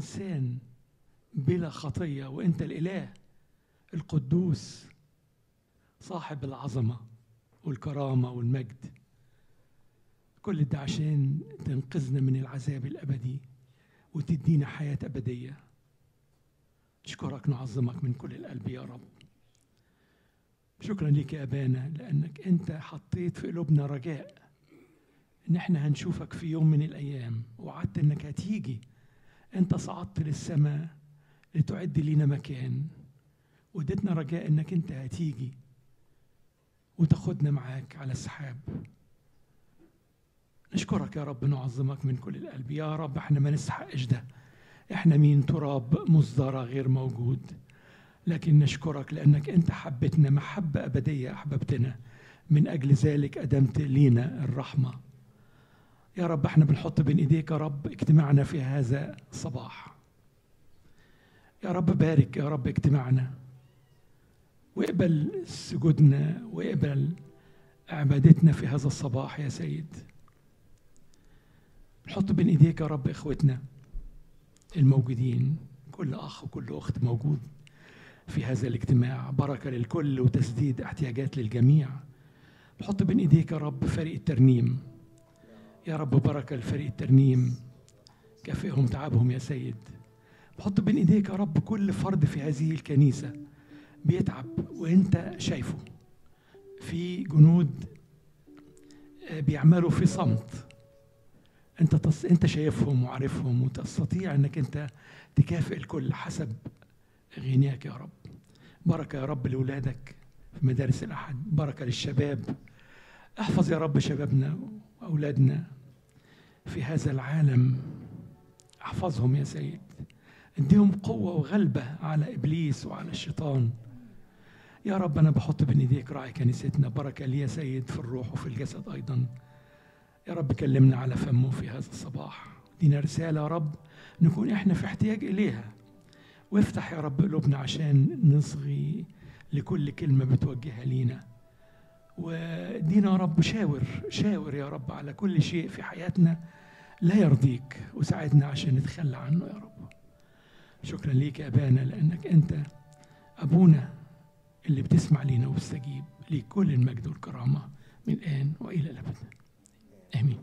انسان بلا خطيه وانت الاله القدوس صاحب العظمه والكرامه والمجد كل ده عشان تنقذنا من العذاب الابدي وتدينا حياه ابديه نشكرك نعظمك من كل القلب يا رب شكرا ليك يا ابانا لانك انت حطيت في قلوبنا رجاء ان احنا هنشوفك في يوم من الايام وعدت انك هتيجي انت صعدت للسماء لتعد لينا مكان واديتنا رجاء انك انت هتيجي وتاخدنا معاك على السحاب نشكرك يا رب نعظمك من كل القلب يا رب احنا ما نستحقش ده احنا مين تراب مصدرة غير موجود لكن نشكرك لانك انت حبتنا محبة ابدية احببتنا من اجل ذلك ادمت لينا الرحمة يا رب احنا بنحط بين ايديك يا رب اجتماعنا في هذا الصباح يا رب بارك يا رب اجتماعنا واقبل سجودنا واقبل عبادتنا في هذا الصباح يا سيد نحط بين ايديك يا رب اخوتنا الموجودين كل اخ وكل اخت موجود في هذا الاجتماع بركه للكل وتسديد احتياجات للجميع نحط بين ايديك يا رب فريق الترنيم يا رب بركه لفريق الترنيم كافئهم تعبهم يا سيد بحط بين ايديك يا رب كل فرد في هذه الكنيسه بيتعب وانت شايفه في جنود بيعملوا في صمت انت تص... انت شايفهم وعارفهم وتستطيع انك انت تكافئ الكل حسب غناك يا رب بركه يا رب لاولادك في مدارس الاحد بركه للشباب احفظ يا رب شبابنا واولادنا في هذا العالم احفظهم يا سيد اديهم قوه وغلبه على ابليس وعلى الشيطان يا رب انا بحط بين ايديك راعي كنيستنا بركه لي يا سيد في الروح وفي الجسد ايضا يا رب كلمنا على فمه في هذا الصباح دينا رسالة يا رب نكون احنا في احتياج إليها وافتح يا رب قلوبنا عشان نصغي لكل كلمة بتوجهها لينا ودينا يا رب شاور شاور يا رب على كل شيء في حياتنا لا يرضيك وساعدنا عشان نتخلى عنه يا رب شكرا ليك يا أبانا لأنك أنت أبونا اللي بتسمع لينا وبتستجيب ليك كل المجد والكرامة من الآن وإلى الأبد امين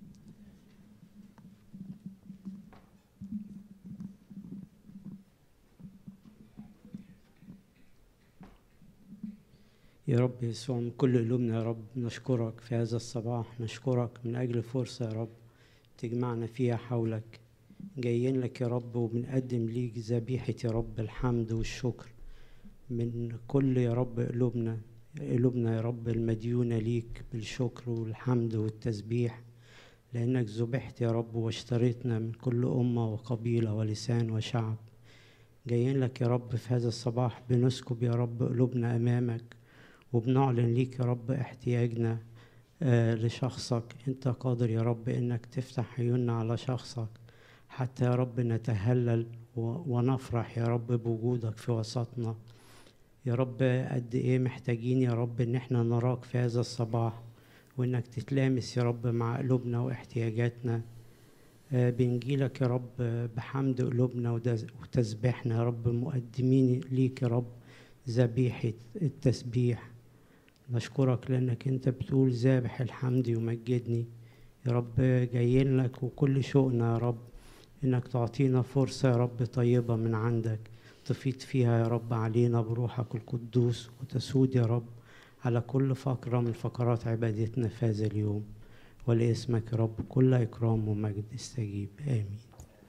يا رب يسوع من كل قلوبنا يا رب نشكرك في هذا الصباح نشكرك من أجل فرصة يا رب تجمعنا فيها حولك جايين لك يا رب وبنقدم ليك ذبيحة يا رب الحمد والشكر من كل يا رب قلوبنا قلوبنا يا رب المديونة ليك بالشكر والحمد والتسبيح لأنك ذبحت يا رب واشتريتنا من كل أمة وقبيلة ولسان وشعب جايين لك يا رب في هذا الصباح بنسكب يا رب قلوبنا أمامك وبنعلن ليك يا رب احتياجنا آه لشخصك انت قادر يا رب انك تفتح عيوننا على شخصك حتى يا رب نتهلل ونفرح يا رب بوجودك في وسطنا يا رب قد ايه محتاجين يا رب ان احنا نراك في هذا الصباح وانك تتلامس يا رب مع قلوبنا واحتياجاتنا آه بنجيلك يا رب بحمد قلوبنا وتسبيحنا يا رب مقدمين ليك يا رب ذبيحة التسبيح نشكرك لأنك أنت بتقول ذابح الحمد يمجدني يا رب جايين لك وكل شوقنا يا رب إنك تعطينا فرصة يا رب طيبة من عندك تفيض فيها يا رب علينا بروحك القدوس وتسود يا رب على كل فقرة من فقرات عبادتنا في هذا اليوم ولاسمك يا رب كل إكرام ومجد استجيب آمين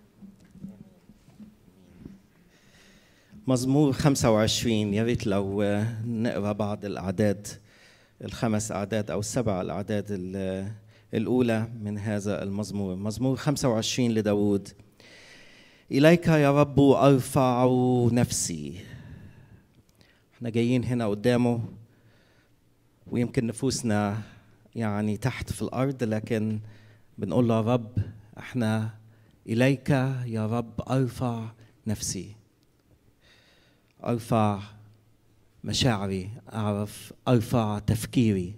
مزمور 25 يا ريت لو نقرا بعض الأعداد الخمس أعداد أو السبع الأعداد الأولى من هذا المزمور مزمور 25 لداود إليك يا رب أرفع نفسي احنا جايين هنا قدامه ويمكن نفوسنا يعني تحت في الأرض لكن بنقول له يا رب احنا إليك يا رب أرفع نفسي أرفع مشاعري أعرف أرفع تفكيري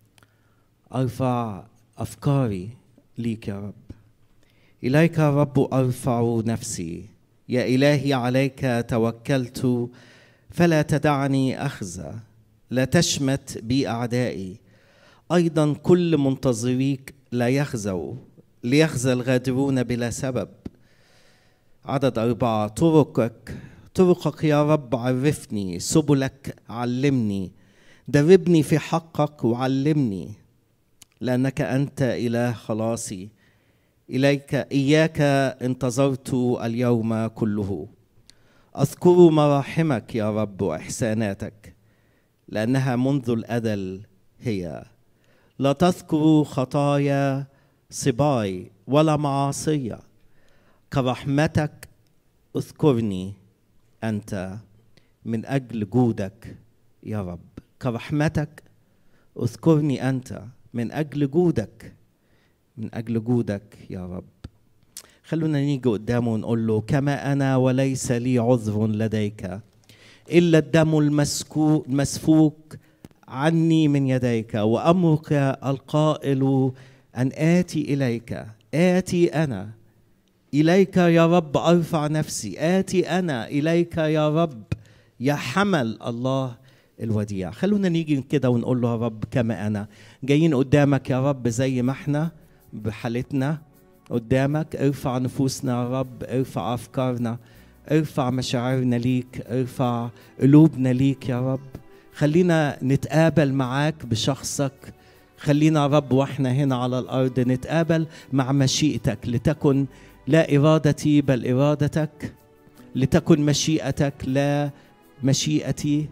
أرفع أفكاري ليك يا رب إليك يا رب أرفع نفسي يا الهي عليك توكلت فلا تدعني اخزى لا تشمت بي اعدائي ايضا كل منتظريك لا يخزوا ليخزى الغادرون بلا سبب عدد أربعة طرقك طرقك يا رب عرفني سبلك علمني دربني في حقك وعلمني لأنك أنت إله خلاصي إليك إياك انتظرت اليوم كله أذكر مراحمك يا رب وإحساناتك لأنها منذ الأزل هي لا تذكر خطايا صباي ولا معاصية كرحمتك اذكرني أنت من أجل جودك يا رب كرحمتك اذكرني أنت من أجل جودك من أجل جودك يا رب خلونا نيجي قدامه ونقول له كما أنا وليس لي عذر لديك إلا الدم المسكو المسفوك عني من يديك وأمرك القائل أن آتي إليك آتي أنا إليك يا رب أرفع نفسي آتي أنا إليك يا رب يا حمل الله الوديع خلونا نيجي كده ونقول له يا رب كما أنا جايين قدامك يا رب زي ما احنا بحالتنا قدامك ارفع نفوسنا يا رب ارفع أفكارنا ارفع مشاعرنا ليك ارفع قلوبنا ليك يا رب خلينا نتقابل معاك بشخصك خلينا يا رب واحنا هنا على الارض نتقابل مع مشيئتك لتكن لا ارادتي بل ارادتك لتكن مشيئتك لا مشيئتي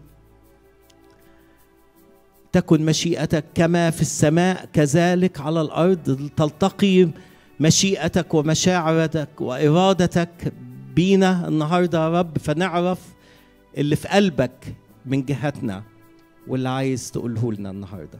تكن مشيئتك كما في السماء كذلك على الارض تلتقي مشيئتك ومشاعرك وارادتك بينا النهارده يا رب فنعرف اللي في قلبك من جهتنا واللي عايز تقوله لنا النهارده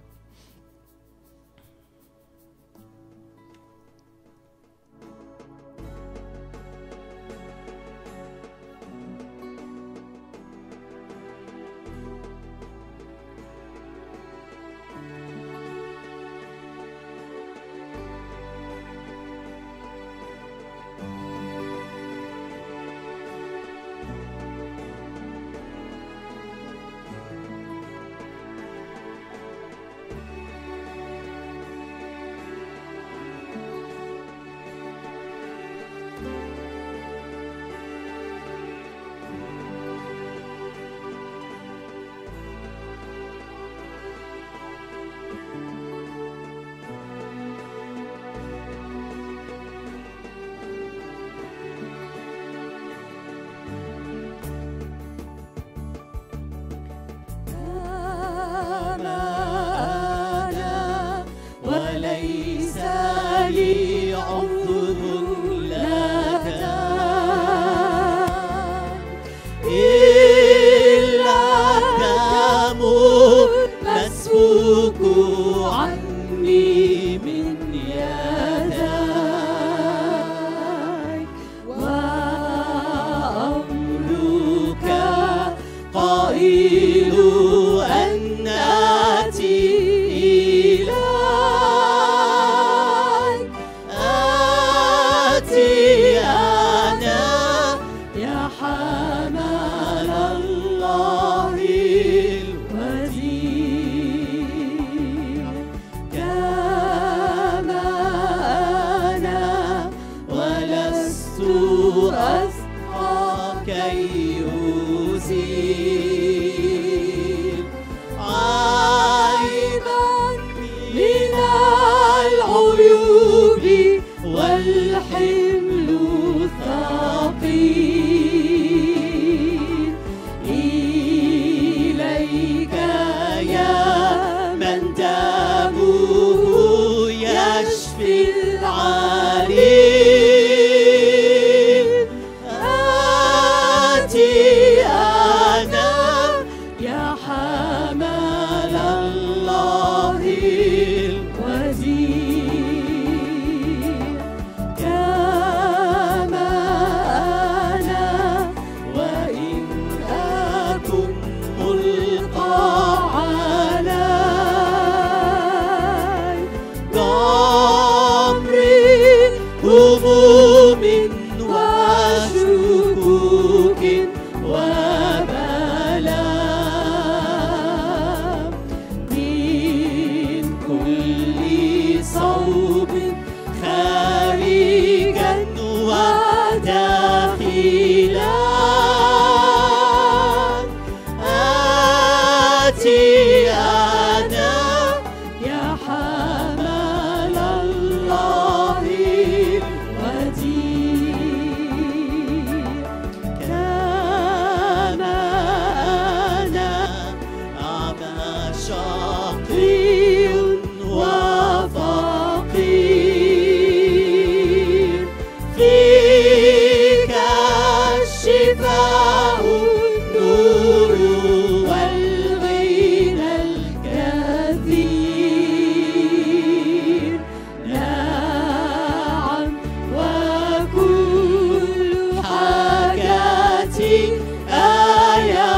أنا وليس لي عذر لك إلا الدم مسفوك عني من يديك وأمرك قائل أن آتي إليك آتي أنا يا حمل الله الوديع كما أنا ولست أسعى كي أزيل عيبا من العيوب والحمل الثقيل إليك يا من دمه يشفي العليل آتي أنا يا حمل الله الوديع شفاء النور والغنى الكثير نعم وكل حاجاتي آية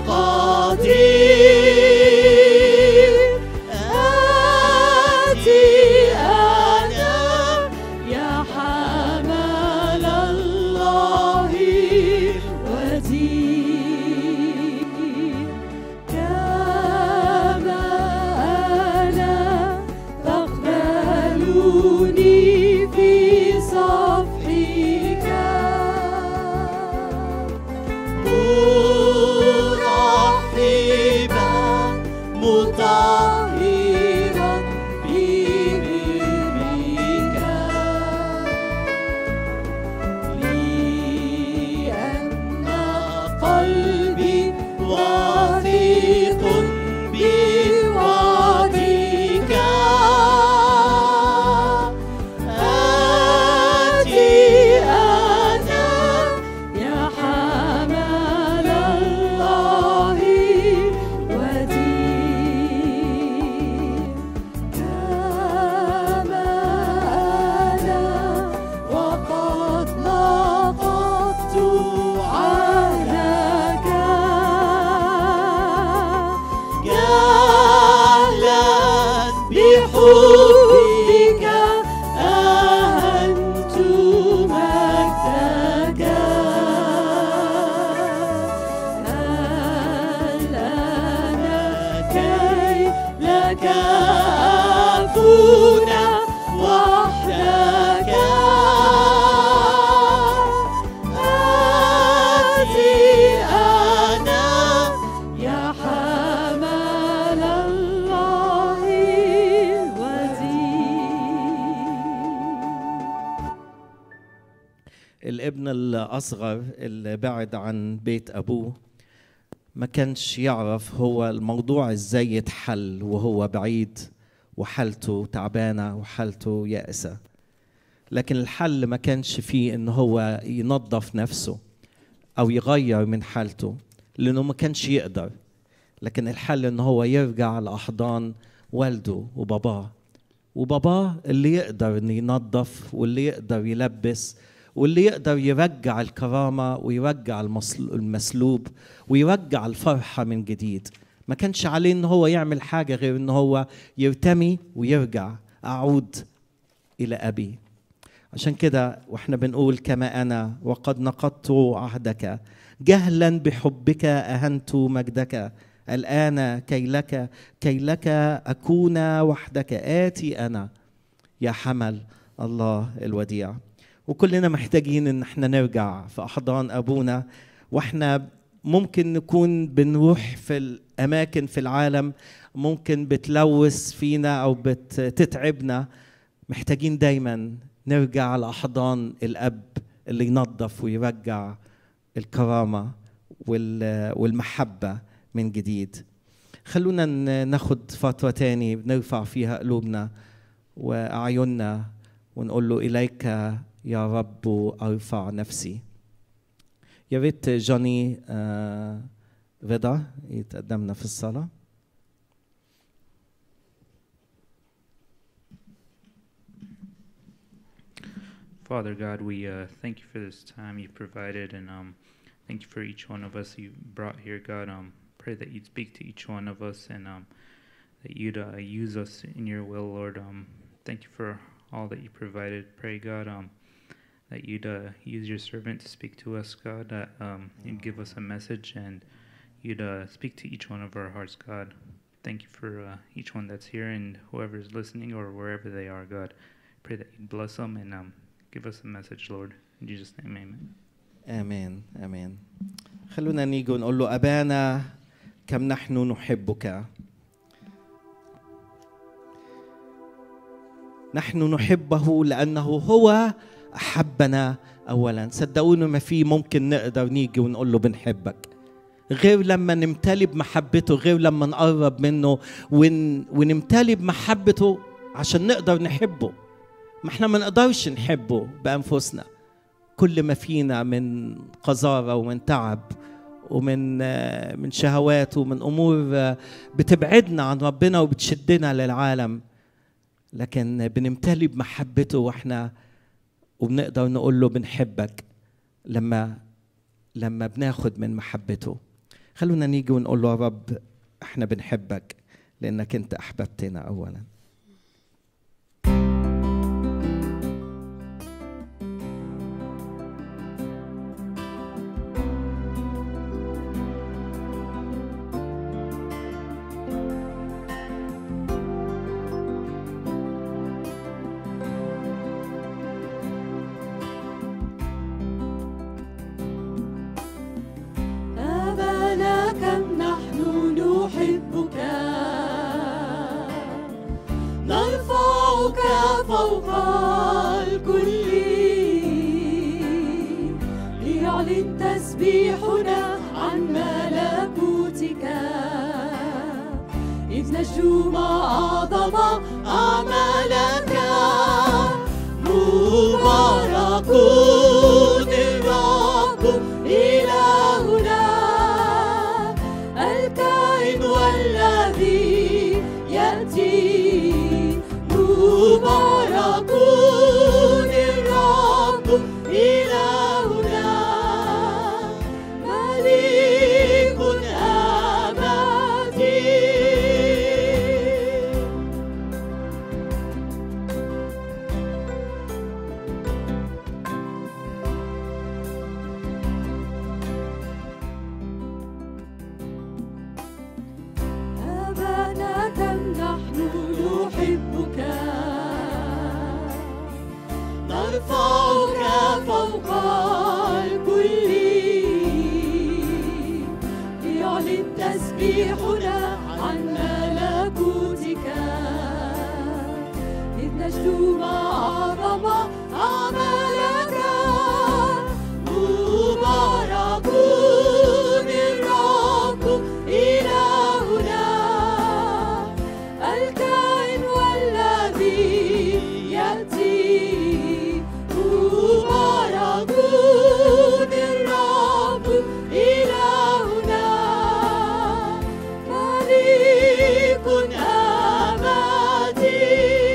قدير آتي أنا يا حمل الله ودين كما أنا تقبلني في صفحك مرحبا مطهرا ببرك لأن قلبي واثق بوعدك آتي أنا يا حمل الله ودين كما أنا وقد نقضت عهدك جهلا بحبك أهنت مجدك هل أنا كي لك أكون وحدك آتي أنا يا حمل الله ودين الابن الأصغر اللي بعد عن بيت أبوه ما كانش يعرف هو الموضوع ازاي يتحل وهو بعيد وحالته تعبانة وحالته يائسة لكن الحل ما كانش فيه ان هو ينظف نفسه او يغير من حالته لانه ما كانش يقدر لكن الحل ان هو يرجع لاحضان والده وباباه وباباه اللي يقدر انه ينظف واللي يقدر يلبس واللي يقدر يرجع الكرامه ويرجع المصل- المسلوب ويرجع الفرحه من جديد ما كانش عليه ان هو يعمل حاجه غير ان هو يرتمي ويرجع اعود الى ابي عشان كده واحنا بنقول كما انا وقد نقضت عهدك جهلا بحبك اهنت مجدك الان كي لك كي لك اكون وحدك اتي انا يا حمل الله الوديع وكلنا محتاجين ان احنا نرجع في احضان ابونا واحنا ممكن نكون بنروح في الاماكن في العالم ممكن بتلوث فينا او بتتعبنا محتاجين دايما نرجع لاحضان الاب اللي ينظف ويرجع الكرامه وال- والمحبه من جديد خلونا ن- ناخد فتره تاني نرفع فيها قلوبنا واعيننا ونقول له اليك يا رب ارفع نفسي يا ريت جوني آه، رضا يتقدمنا في الصلاه Father God, we uh, thank you for this time you provided, and um, thank you for each one of us you brought here, God. Um, pray that you'd speak to each one of us, and um, that you'd uh, use us in your will, Lord. Um, thank you for all that you provided. Pray, God, um, that you'd uh, use your servant to speak to us, God. That um, you'd give us a message, and you'd uh, speak to each one of our hearts, God. Thank you for uh, each one that's here and whoever's listening or wherever they are, God. Pray that you'd bless them and um, give us a message, Lord. In Jesus' name, amen. امين امين خلونا نيجي ونقول له ابانا كم نحن نحبك نحن نحبه لانه هو احبنا اولا صدقوني ما في ممكن نقدر نيجي ونقول له بنحبك غير لما نمتلي بمحبته غير لما نقرب منه ون ونمتلي بمحبته عشان نقدر نحبه ما احنا ما نقدرش نحبه بانفسنا كل ما فينا من قذاره ومن تعب ومن آه، من شهوات ومن امور آه، بتبعدنا عن ربنا وبتشدنا للعالم لكن بنمتلي بمحبته واحنا وبنقدر نقول له بنحبك لما لما بناخد من محبته خلونا نيجي ونقول له يا رب احنا بنحبك لانك انت احببتنا اولا أبانا كم نحن نحبك نرفعك فوق الكل ليعلن تسبيحنا عن ملكوتك إذ نجوم أعظم أعمالك مبارك الرب إلهنا الكائن والذي يأتي مبارك الرب إلهنا مليك أبدي أبانا كم نحن نحبك نرفعك فوق الكل ليعلن تسبيحنا عن ملكوتك إذ نجوم أعظم أعمالك مبارك الرب إلهنا الكائن والذي يأتي مبارك الرب إلهنا مليك أبدي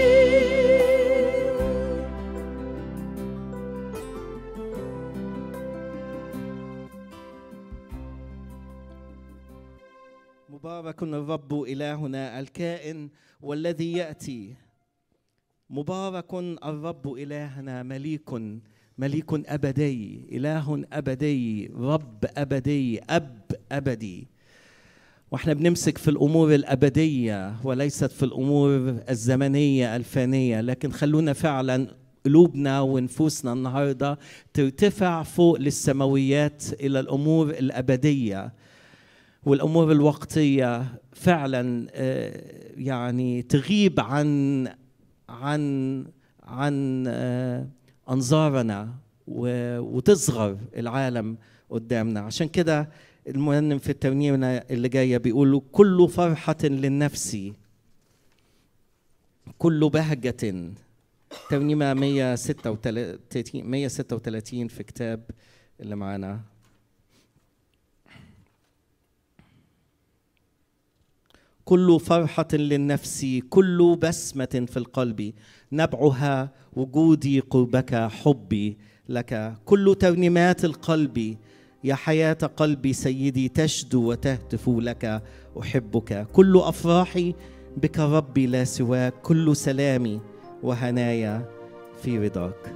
مبارك الرب إلهنا الكائن والذي يأتي مبارك الرب إلهنا مليك مليك أبدي إله أبدي رب أبدي أب أبدي واحنا بنمسك في الأمور الأبدية وليست في الأمور الزمنية الفانية لكن خلونا فعلا قلوبنا ونفوسنا النهارده ترتفع فوق للسماويات إلى الأمور الأبدية والامور الوقتيه فعلا آه، يعني تغيب عن عن عن آه، انظارنا و- وتصغر العالم قدامنا عشان كده المرنم في الترنيمه اللي جايه بيقولوا كل فرحه للنفس كل بهجه ترنيمه 136 136 في كتاب اللي معانا كل فرحة للنفس كل بسمة في القلب نبعها وجودي قربك حبي لك كل ترنيمات القلب يا حياة قلبي سيدي تشدو وتهتف لك أحبك كل أفراحي بك ربي لا سواك كل سلامي وهنايا في رضاك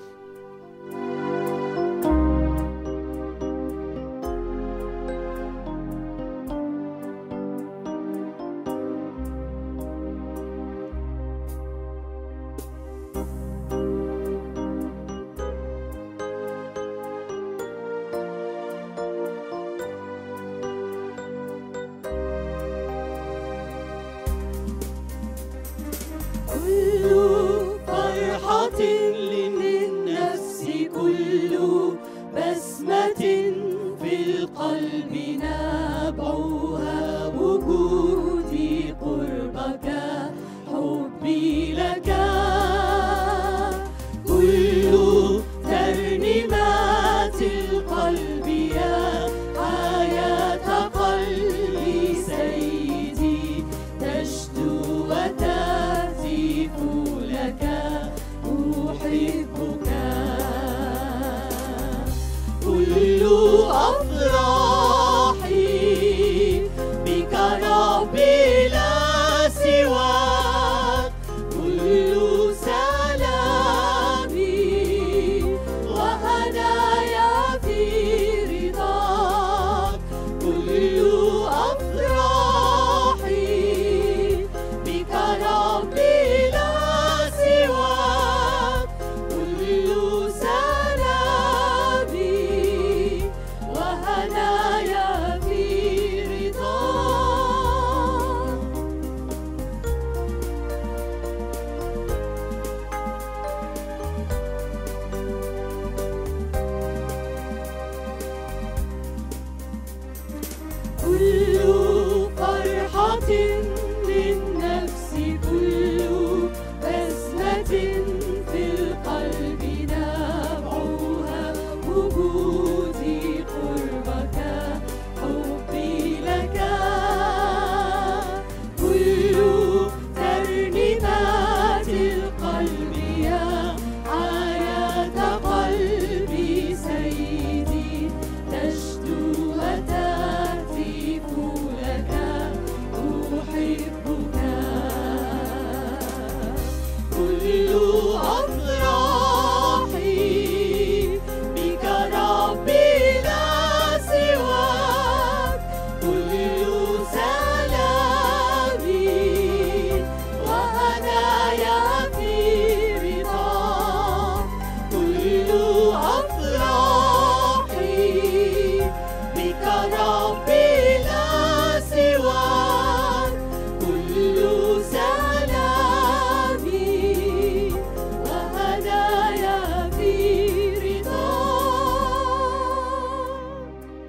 كل فرحة للنفس كل بسمة في القلب نبعها وجودي قربك حبي لك كل ترنيمة كل فرحة للنفس كل بسمة في القلب نبعها وجودي قربك حبي لك كل ترنيمات القلب يا حياة قلبي سيدي تشدو وتهتف لك أحبك كل أفراحي بك ربي لا سواك كل سلامي وهدايا في رضاك كل أفراحي بك ربي لا سواك كل سلامي وهدايا في رضاك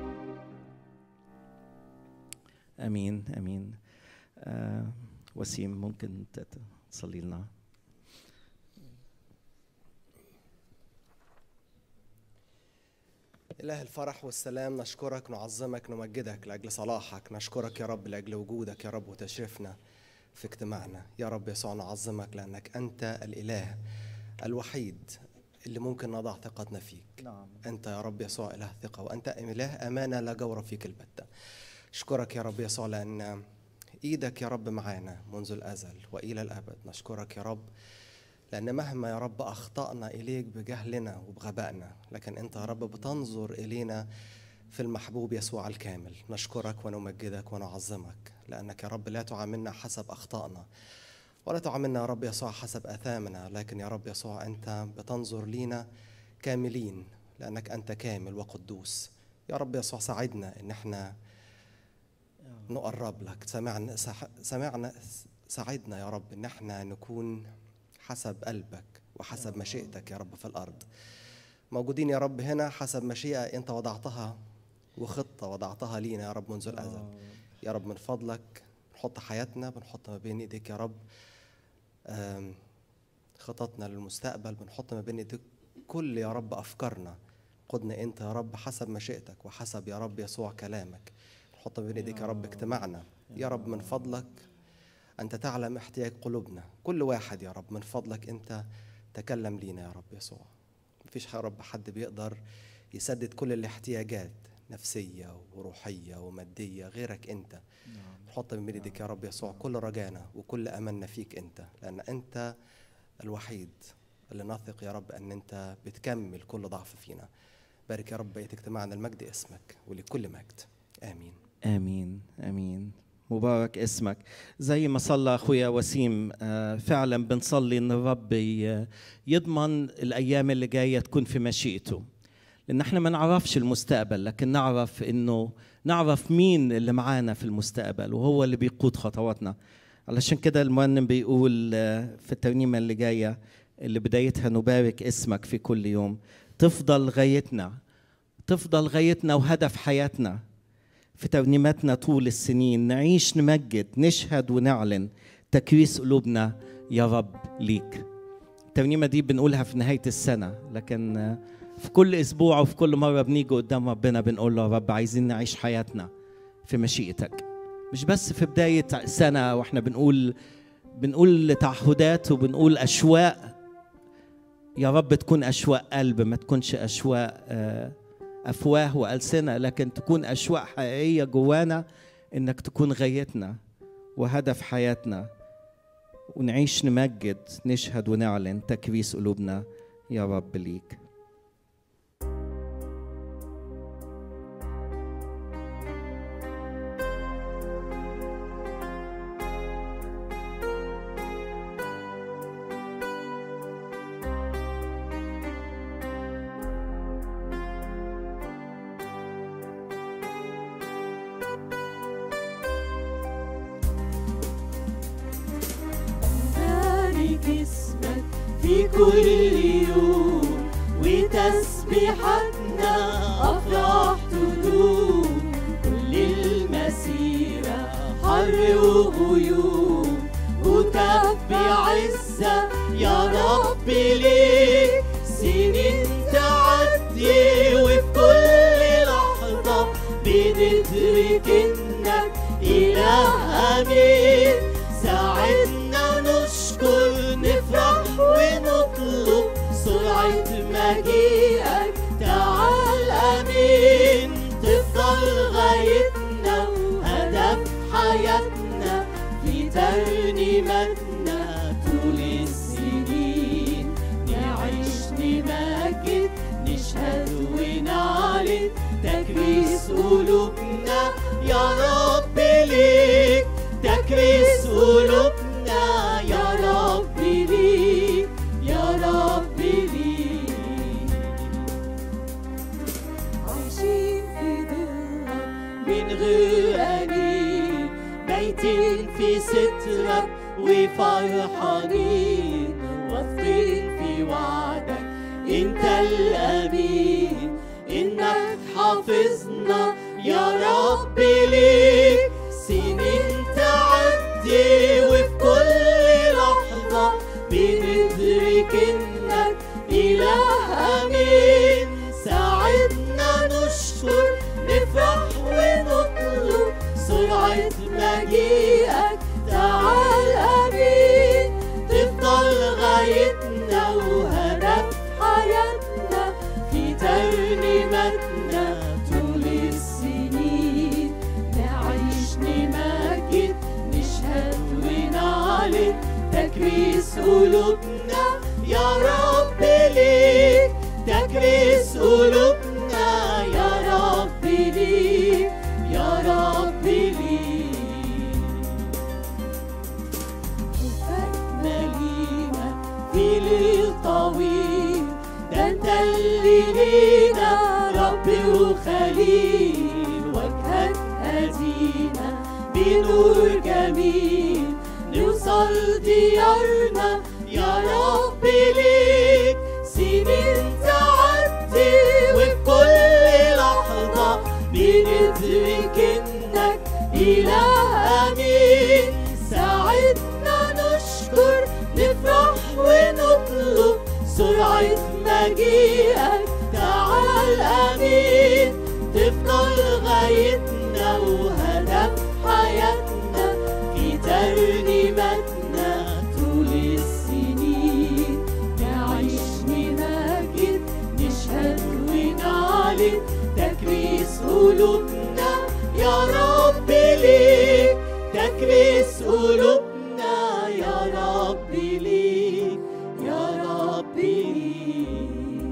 امين امين آه وسيم ممكن تت- تصلي لنا إله الفرح والسلام نشكرك نعظمك نمجدك لأجل صلاحك نشكرك يا رب لأجل وجودك يا رب وتشريفنا في اجتماعنا يا رب يسوع نعظمك لأنك أنت الإله الوحيد اللي ممكن نضع ثقتنا فيك نعم أنت يا رب يسوع إله ثقة وأنت إله أمانة لا جور فيك البتة أشكرك يا رب يسوع لأن إيدك يا رب معانا منذ الأزل وإلى الأبد نشكرك يا رب لأن مهما يا رب أخطأنا إليك بجهلنا وبغبائنا لكن أنت يا رب بتنظر إلينا في المحبوب يسوع الكامل نشكرك ونمجدك ونعظمك لأنك يا رب لا تعاملنا حسب أخطائنا ولا تعاملنا يا رب يسوع حسب آثامنا لكن يا رب يسوع أنت بتنظر لينا كاملين لأنك أنت كامل وقدوس يا رب يسوع ساعدنا إن احنا نقرب لك سمعنا سح- سمعنا ساعدنا يا رب إن احنا نكون حسب قلبك وحسب مشيئتك يا رب في الأرض موجودين يا رب هنا حسب مشيئة أنت وضعتها وخطة وضعتها لينا يا رب منذ الأزل يا رب من فضلك نحط حياتنا بنحط ما بين ايديك يا رب آم، خططنا للمستقبل بنحط ما بين ايديك كل يا رب افكارنا قدنا انت يا رب حسب مشيئتك وحسب يا رب يسوع كلامك نحط ما بين ايديك يا رب اجتماعنا يا رب من فضلك انت تعلم احتياج قلوبنا كل واحد يا رب من فضلك انت تكلم لينا يا رب يسوع مفيش يا رب حد بيقدر يسدد كل الاحتياجات نفسية وروحية ومادية غيرك أنت نحط من ايديك يا رب يسوع كل رجانا وكل أملنا فيك أنت لأن أنت الوحيد اللي نثق يا رب أن أنت بتكمل كل ضعف فينا بارك يا رب بقية اجتماعنا المجد اسمك ولكل مجد آمين امين امين مبارك اسمك زي ما صلى اخويا وسيم آه، فعلا بنصلي ان الرب ي- يضمن الايام اللي جايه تكون في مشيئته لان احنا ما نعرفش المستقبل لكن نعرف انه نعرف مين اللي معانا في المستقبل وهو اللي بيقود خطواتنا علشان كده المرنم بيقول آه، في الترنيمه اللي جايه اللي بدايتها نبارك اسمك في كل يوم تفضل غايتنا تفضل غايتنا وهدف حياتنا في ترنيماتنا طول السنين نعيش نمجد نشهد ونعلن تكريس قلوبنا يا رب ليك الترنيمة دي بنقولها في نهاية السنة لكن آه، في كل أسبوع وفي كل مرة بنيجي قدام ربنا بنقول له يا رب عايزين نعيش حياتنا في مشيئتك مش بس في بداية سنة واحنا بنقول بنقول تعهدات وبنقول أشواق يا رب تكون أشواق قلب ما تكونش أشواق آه افواه والسنه لكن تكون اشواق حقيقيه جوانا انك تكون غايتنا وهدف حياتنا ونعيش نمجد نشهد ونعلن تكريس قلوبنا يا رب ليك بارك اسمك في كل يوم وتسبيحتنا أفراح تدوم كل المساء معجزة يا رب ليك سنين تعدي وفي كل لحظة بندرك إنك إله أمين ساعدنا نشكر نفرح ونطلب سرعة مجيئك تعال أمين تفضل غايتنا وهدف حياتنا في ترنيمتنا طول السنين نعيش نمجد نشهد ونعلن تكريس قلوبنا يا رب ليك تكريس قلوبنا يا رب ليك يا رب ليك عايشين في ظلك من غير أنين بايتين في سترك وفرحانين واثقين في وعدك انت الأمين انك حافظنا يا رب ليك سنين تعدي وفي كل لحظة بندرك انك إله أمين ساعدنا نشكر نفرح ونطلب سرعة مجيئك تعال أمين تفضل غايتنا وهدف حياتنا في ترنيمتنا طول السنين نعيش نمجد نشهد ونعلن تكريس قلوبنا يا رب ليك تكريس قلوبنا يا رب ليك يا رب ليك حبك ملينا في ليل طويل ده انت اللي لينا رب وخليل وجهك هدينا بنور جميل نوصل ديارنا يا رب ليك سنين تعدي وفي كل لحظة بندرك انك إله أمين ساعدنا نشكر نفرح ونطلب سرعة مجيئك تعال أمين تفضل غايتنا وهدف حياتنا في ترنيمتنا طول السنين نعيش نمجد نشهد ونعلن تكريس قلوبنا يا رب ليك تكريس قلوبنا يا رب ليك يا رب ليك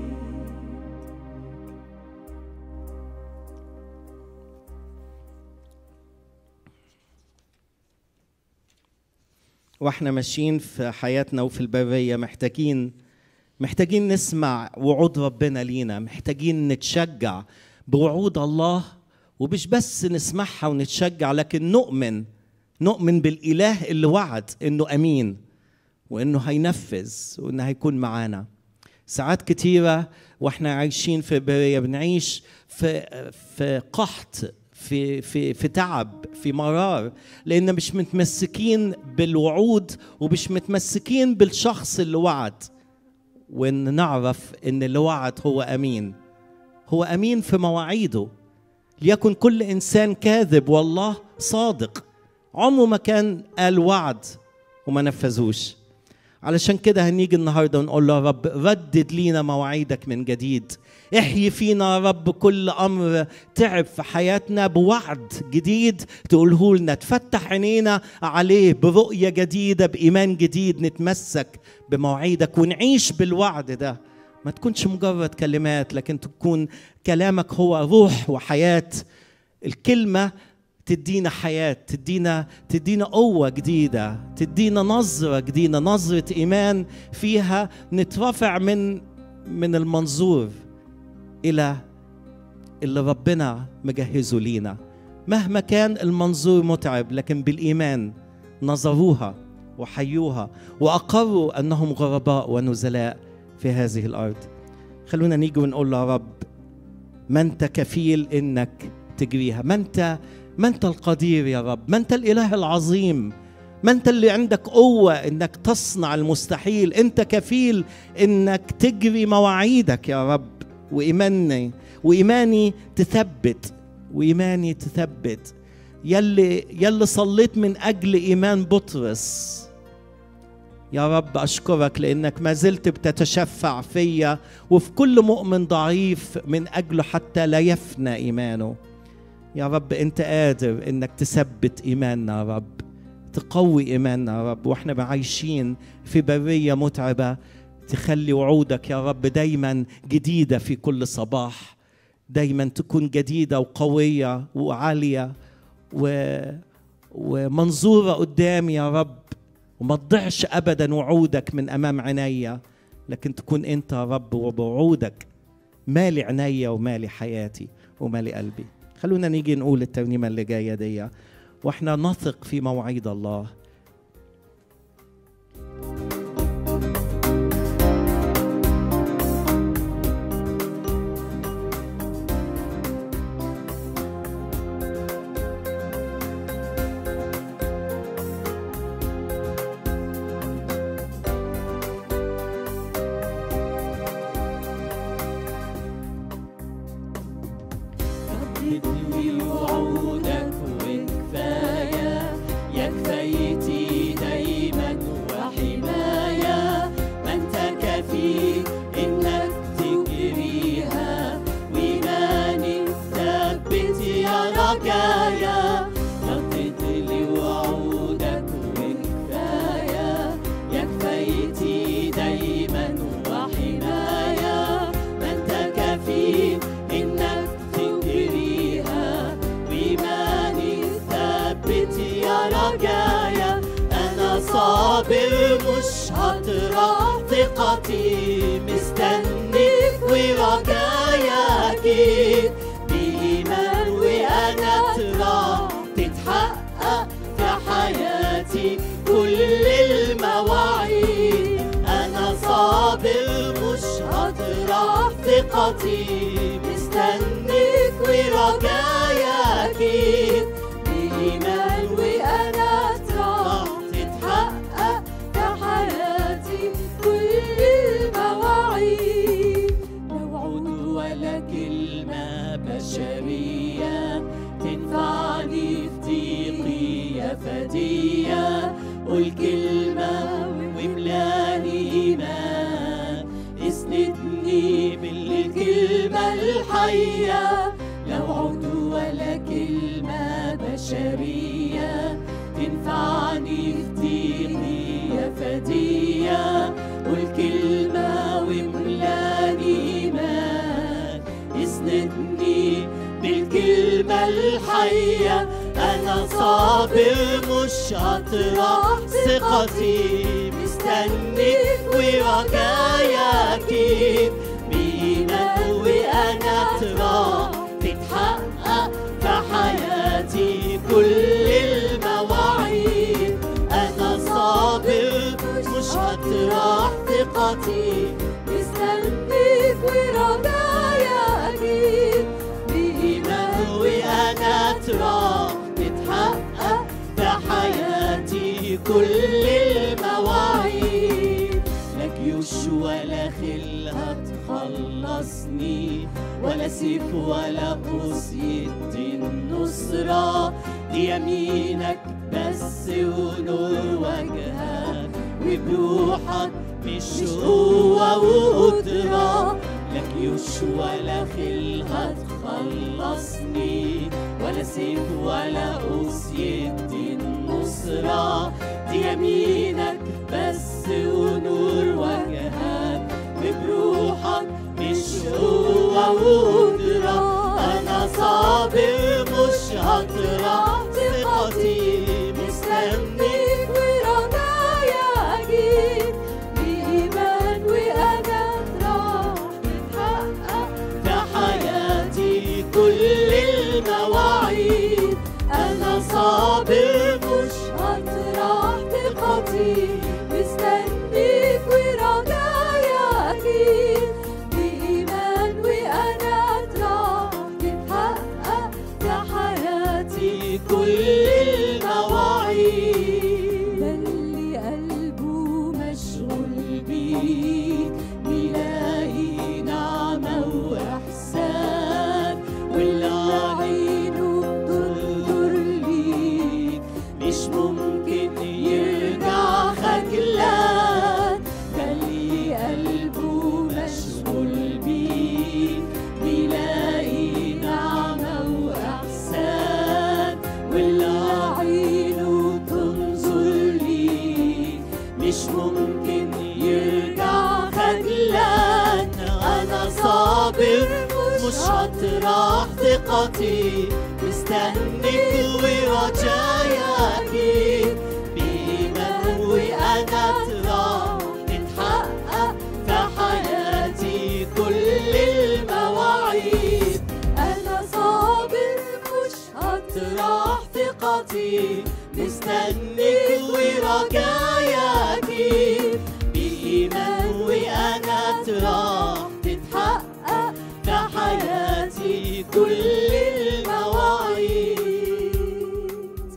واحنا ماشيين في حياتنا وفي البرية محتاجين محتاجين نسمع وعود ربنا لينا محتاجين نتشجع بوعود الله ومش بس نسمعها ونتشجع لكن نؤمن نؤمن بالإله اللي وعد إنه أمين وإنه هينفذ وإنه هيكون معانا ساعات كتيرة واحنا عايشين في برية بنعيش في في قحط في في في تعب في مرار لان مش متمسكين بالوعود ومش متمسكين بالشخص اللي وعد وان نعرف ان اللي وعد هو امين هو امين في مواعيده ليكن كل انسان كاذب والله صادق عمره ما كان قال وعد وما نفذوش علشان كده هنيجي النهارده ونقول له يا رب ردد لينا مواعيدك من جديد احيي فينا يا رب كل امر تعب في حياتنا بوعد جديد تقوله لنا تفتح عينينا عليه برؤيه جديده بايمان جديد نتمسك بمواعيدك ونعيش بالوعد ده ما تكونش مجرد كلمات لكن تكون كلامك هو روح وحياه الكلمه تدينا حياة تدينا تدينا قوة جديدة تدينا نظرة جديدة نظرة إيمان فيها نترفع من من المنظور إلى اللي ربنا مجهزه لينا مهما كان المنظور متعب لكن بالإيمان نظروها وحيوها وأقروا أنهم غرباء ونزلاء في هذه الأرض خلونا نيجي ونقول له يا رب ما أنت كفيل إنك تجريها ما أنت ما انت القدير يا رب ما انت الاله العظيم ما انت اللي عندك قوه انك تصنع المستحيل انت كفيل انك تجري مواعيدك يا رب وايماني وايماني تثبت وايماني تثبت يلي يلي صليت من اجل ايمان بطرس يا رب اشكرك لانك ما زلت بتتشفع فيا وفي كل مؤمن ضعيف من اجله حتى لا يفنى ايمانه يا رب انت قادر انك تثبت ايماننا يا رب تقوي ايماننا يا رب واحنا عايشين في بريه متعبه تخلي وعودك يا رب دايما جديده في كل صباح دايما تكون جديده وقويه وعاليه و... ومنظوره قدامي يا رب وما تضيعش ابدا وعودك من امام عينيا لكن تكون انت يا رب وبوعودك مالي عينيا ومالي حياتي ومالي قلبي خلونا نيجي نقول الترنيمه اللي جايه دي واحنا نثق في مواعيد الله رددني وعودك وكفاية يا كفايتي دايما وحماية ما انت كفيل انك تجريها وإيماني ثبت يا رجايا ردد لي وعودك وكفاية يا كفايتي دايما وحماية ما انت كفيل انك تجريها وإيماني ثبت يا رجايا أنا صابر مش هطرح ثقتي مستنيك ورجايا أكيد بإيمان وأنا ترى تتحقق في حياتي كل المواعيد أنا صابر مش هطرح ثقتي مستنيك ورجايا أكيد بإيمان وأنا ترى تتحقق في حياتي كل المواعيد لو عود ولا كلمة بشرية تنفعني في ضيقي يا فدية قول كلمة واملاني إيمان اسندني بالكلمة الحية لو عود ولا كلمة بشرية تنفعني في ضيقي يا فدية قول كلمة واملاني إيمان اسندني بالكلمة الحية أنا صابر مش هطرح ثقتي مستنيك ورجايا أكيد بإيمان وأنا ترى تتحقق في حياتي كل المواعيد أنا صابر مش هطرح ثقتي مستنيك ورجايا أكيد بإيمان وأنا ترى تتحقق في حياتي كل المواعيد لا جيوش ولا خل هتخلصني ولا سيف ولا قوس يدي النصرة دي يمينك بس ونور وجهك وبروحك مش قوة وقدرة لا جيوش ولا خيل هتخلصني ولا سيف ولا قوس يدي النصرة دي يمينك بس ونور وجهك وبروحك مش قوة وقدرة أنا صابر مش هطرح ثقتي مستنيك ورجايا أجيب بإيمان وأنا راح تتحقق في حياتي كل المواعيد أنا صابر مش هطرح ثقتي مستنيك ورجايا أكيد بإيمان وأنا راح تتحقق في حياتي كل المواعيد ثقتي مستنيك ورجاي أكيد بإيمان وأنا ترى تتحقق في حياتي كل المواعيد أنا صابر مش هطرح ثقتي مستنيك ورجاي أكيد بإيمان وأنا ترى تتحقق في حياتي كل المواعيد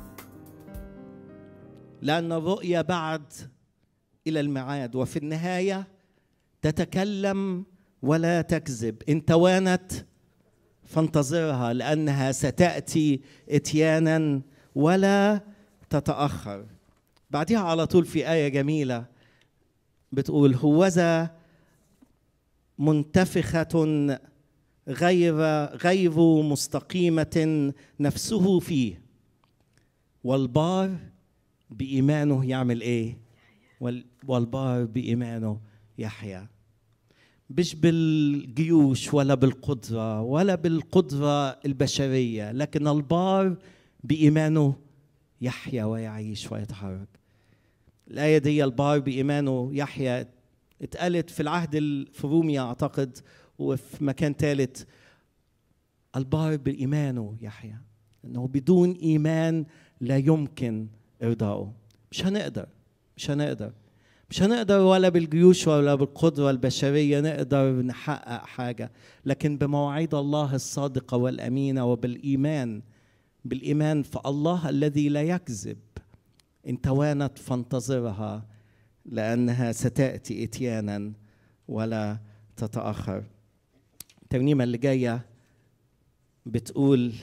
لأن الرؤية بعد إلى الميعاد وفي النهاية تتكلم ولا تكذب إن توانت فانتظرها لأنها ستأتي إتيانا ولا تتأخر بعدها على طول في آية جميلة بتقول هوذا منتفخة غير غير مستقيمة نفسه فيه والبار بإيمانه يعمل إيه؟ وال- والبار بإيمانه يحيا مش بالجيوش ولا بالقدرة ولا بالقدرة البشرية لكن البار بإيمانه يحيا ويعيش ويتحرك الآية دي البار بإيمانه يحيا اتقالت في العهد ال- في روميا أعتقد وفي مكان ثالث البار بإيمانه يحيا إنه بدون إيمان لا يمكن إرضائه مش هنقدر مش هنقدر مش هنقدر ولا بالجيوش ولا بالقدرة البشرية نقدر نحقق حاجة لكن بمواعيد الله الصادقة والأمينة وبالإيمان بالإيمان فالله الذي لا يكذب إن توانت فانتظرها لأنها ستأتي إتيانا ولا تتأخر الترنيمة اللي جاية بتقول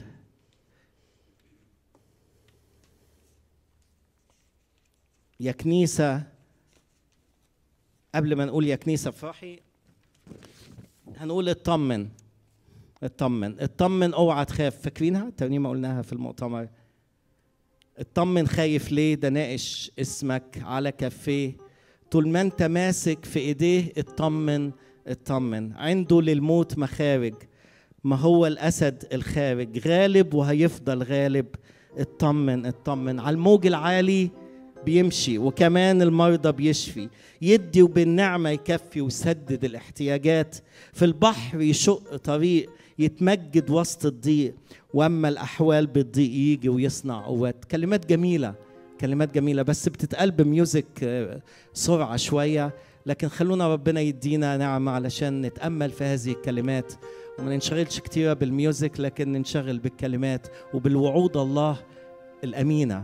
يا كنيسة قبل ما نقول يا كنيسة افرحي هنقول اطمن اطمن اطمن اوعى تخاف فاكرينها الترنيمة قلناها في المؤتمر اطمن خايف ليه ده ناقش اسمك على كفيه طول ما انت ماسك في ايديه اطمن اطمن عنده للموت مخارج ما هو الاسد الخارج غالب وهيفضل غالب اطمن اطمن على الموج العالي بيمشي وكمان المرضى بيشفي يدي وبالنعمة يكفي ويسدد الاحتياجات في البحر يشق طريق يتمجد وسط الضيق واما الاحوال بتضيق يجي ويصنع قوات كلمات جميله كلمات جميله بس بتتقال بميوزك آه، سرعه شويه لكن خلونا ربنا يدينا نعمه علشان نتامل في هذه الكلمات وما ننشغلش كتير بالميوزك لكن ننشغل بالكلمات وبالوعود الله الامينه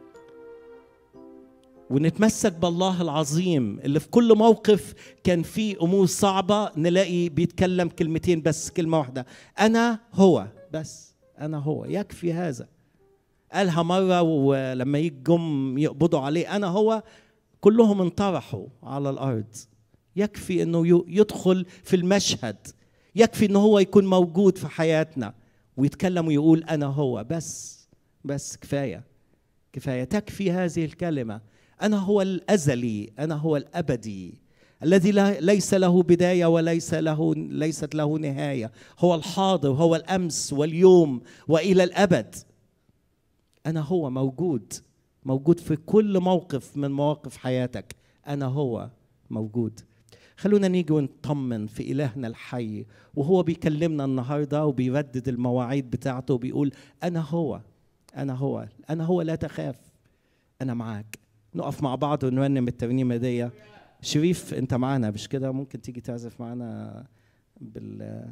ونتمسك بالله العظيم اللي في كل موقف كان فيه امور صعبه نلاقي بيتكلم كلمتين بس كلمه واحده انا هو بس انا هو يكفي هذا قالها مره ولما يجي جم يقبضوا عليه انا هو كلهم انطرحوا على الارض يكفي انه ي- يدخل في المشهد يكفي انه هو يكون موجود في حياتنا ويتكلم ويقول انا هو بس بس كفايه كفايه تكفي هذه الكلمه انا هو الازلي انا هو الابدي الذي لا ليس له بدايه وليس له ليست له نهايه هو الحاضر هو الامس واليوم والى الابد انا هو موجود موجود في كل موقف من مواقف حياتك انا هو موجود خلونا نيجي ونطمن في إلهنا الحي وهو بيكلمنا النهارده وبيردد المواعيد بتاعته وبيقول أنا هو أنا هو أنا هو لا تخاف أنا معاك نقف مع بعض ونرنم الترنيمة دي شريف أنت معانا مش كده ممكن تيجي تعزف معانا بال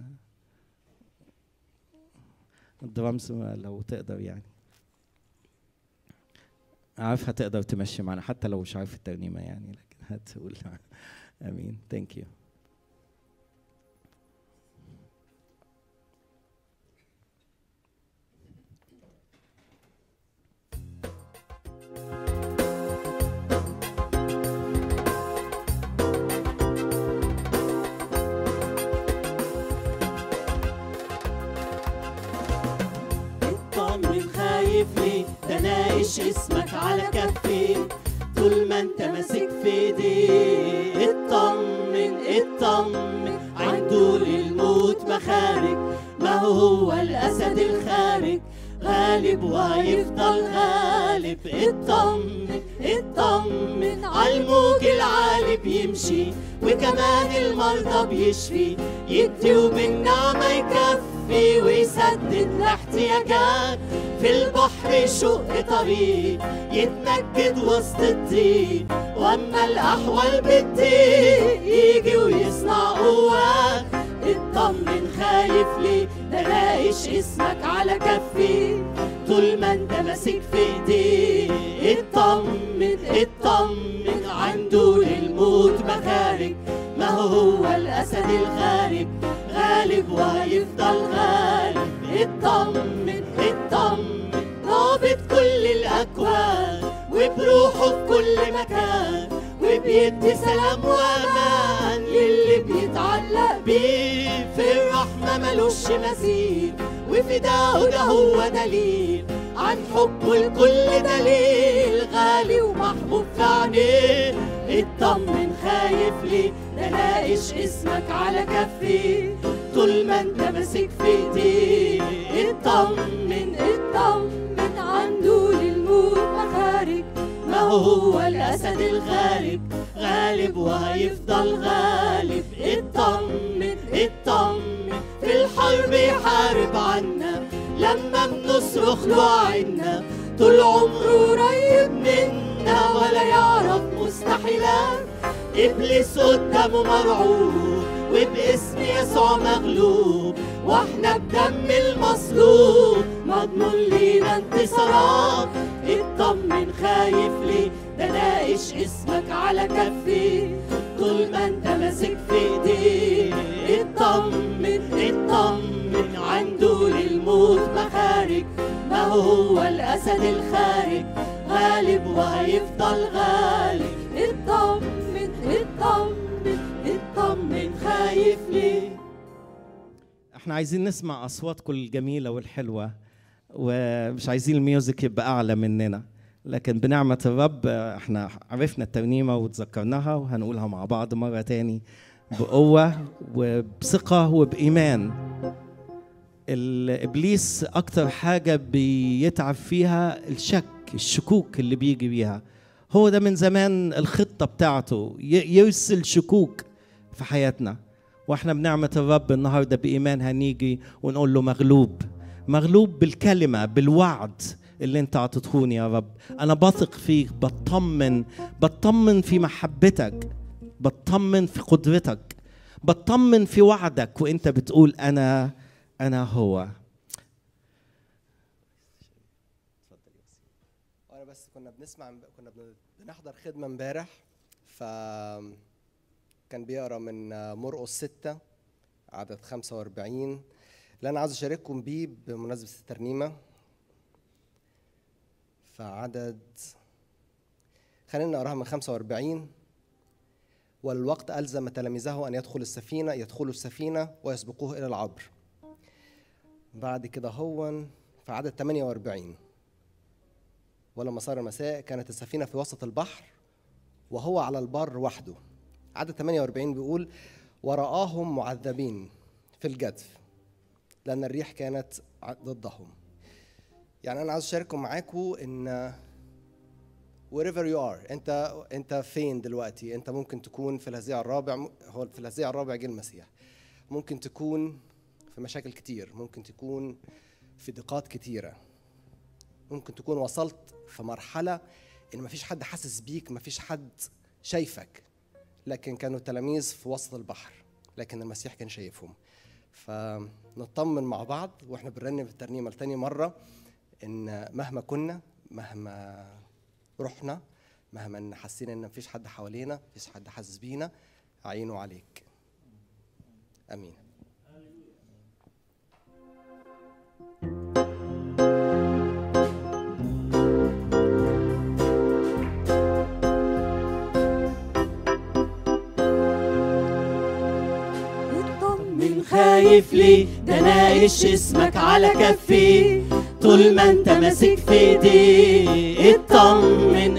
الدرامز لو تقدر يعني عارف هتقدر تمشي معانا حتى لو مش عارف الترنيمة يعني لكن هتقول امين ثانك يو اطمن خايف ليه ده ناقش اسمك على كفي طول ما انت ماسك في ايديه اطمن اطمن عنده للموت مخارج ما هو الأسد الخارج غالب وهيفضل غالب اطمن اطمن عالموج العالي بيمشي وكمان المرضى بيشفي يدي وبالنعمة يكفي ويسدد الاحتياجات في البحر يشق طريق يتنجد وسط الطين واما الاحوال بتضيق يجي ويصنع قوات اطمن خايف ليه ده لاقيش اسمك على كفي طول ما انت ماسك في ايديه اطمن اطمن عنده للموت مخارج ما هو الاسد الغالب غالب وهيفضل غالب اطمن اطمن ضابط كل الاكوان وبروحه في كل مكان وبيدي سلام وامان للي بيتعلق بيه في الرحمة ملوش مثيل وفداه ده هو دليل عن حبه لكل دليل غالي ومحبوب في عينيه اطمن خايف ليه ده لاقيش اسمك على كفي طول ما انت ماسك في ايديه اطمن اطمن عنده للموت مخارج ما هو الأسد الغالب غالب وهيفضل غالب اطمن اطمن في الحرب يحارب عنا لما بنصرخ له عنا طول عمره قريب منا ولا يعرف مستحيلات إبليس قدامه مرعوب وباسم يسوع مغلوب واحنا بدم المصلوب مضمون لينا انتصارات اطمن خايف ليه ده ناقش اسمك على كفي طول ما انت ماسك في ايديه اطمن اطمن عنده للموت مخارج ما هو الاسد الخارج غالب وهيفضل غالب اطمن اطمن اطمن خايف ليه احنا عايزين نسمع اصواتكم الجميله والحلوه ومش عايزين الميوزك يبقى اعلى مننا لكن بنعمه الرب احنا عرفنا الترنيمه وتذكرناها وهنقولها مع بعض مره تاني بقوه وبثقه وبايمان الابليس اكتر حاجه بيتعب فيها الشك الشكوك اللي بيجي بيها هو ده من زمان الخطه بتاعته ي- يرسل شكوك في حياتنا واحنا بنعمه الرب النهارده بايمان هنيجي ونقول له مغلوب مغلوب بالكلمه بالوعد اللي انت اعطيتهوني يا رب انا بثق فيك بطمن بطمن في محبتك بطمن في قدرتك بطمن في وعدك وانت بتقول انا انا هو وانا بس كنا بنسمع كنا بن- بنحضر خدمه امبارح ف كان بيقرا من مرقس 6 عدد 45 اللي انا عاوز اشارككم بيه بمناسبه الترنيمه فعدد خلينا نقراها من 45 والوقت ألزم تلاميذه أن يدخل السفينة يدخلوا السفينة ويسبقوه إلى العبر بعد كده هو في عدد 48 ولما صار المساء كانت السفينة في وسط البحر وهو على البر وحده عدد 48 بيقول ورآهم معذبين في الجدف لأن الريح كانت ع- ضدهم يعني أنا عاوز أشارككم معاكم إن wherever you are أنت أنت فين دلوقتي أنت ممكن تكون في الهزيع الرابع م- هو في الهزيع الرابع جه المسيح ممكن تكون في مشاكل كتير ممكن تكون في ضيقات كتيره ممكن تكون وصلت في مرحلة إن مفيش حد حاسس بيك مفيش حد شايفك لكن كانوا التلاميذ في وسط البحر لكن المسيح كان شايفهم فنطمن مع بعض واحنا بنرنم في الترنيمة لتاني مرة إن مهما كنا مهما رحنا مهما إن حسينا إن مفيش حد حوالينا مفيش حد حاسس بينا عينه عليك آمين اطمن خايف ليه ده ناقش اسمك على كفي طول ما انت ماسك في ايديه اطمن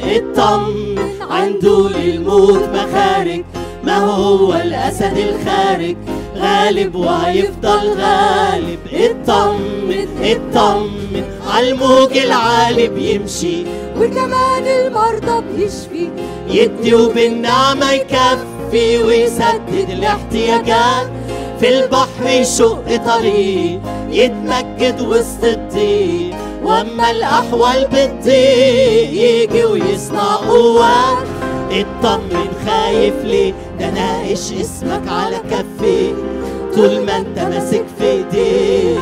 اطمن عنده للموت مخارج ما هو الاسد الخارج غالب وهيفضل غالب اطمن اطمن عالموج العالي بيمشي وكمان المرضى بيشفي يدي وبالنعمة يكفي ويسدد الاحتياجات في البحر يشق طريق يتمجد وسط الضيق واما الاحوال بتضيق يجي ويصنع قوات اطمن خايف ليه ده ناقش اسمك على كفي طول ما انت ماسك في ايديه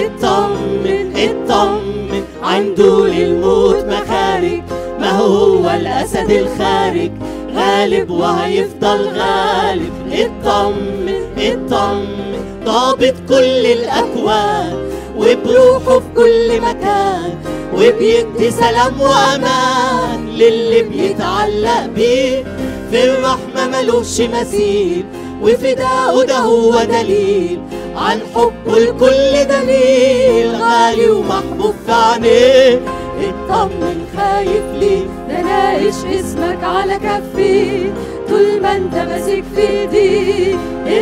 اطمن اطمن عنده للموت مخارج ما هو الاسد الخارج غالب وهيفضل غالب اطمن اطمن ضابط كل الاكوان وبروحه في كل مكان وبيدي سلام وامان للي بيتعلق بيه في الرحمة ملوش مثيل وفداءه ده هو دليل عن حبه لكل دليل غالي ومحبوب في عينيه اطمن خايف ليه ده ناقش اسمك على كفي طول ما انت ماسك في ايديه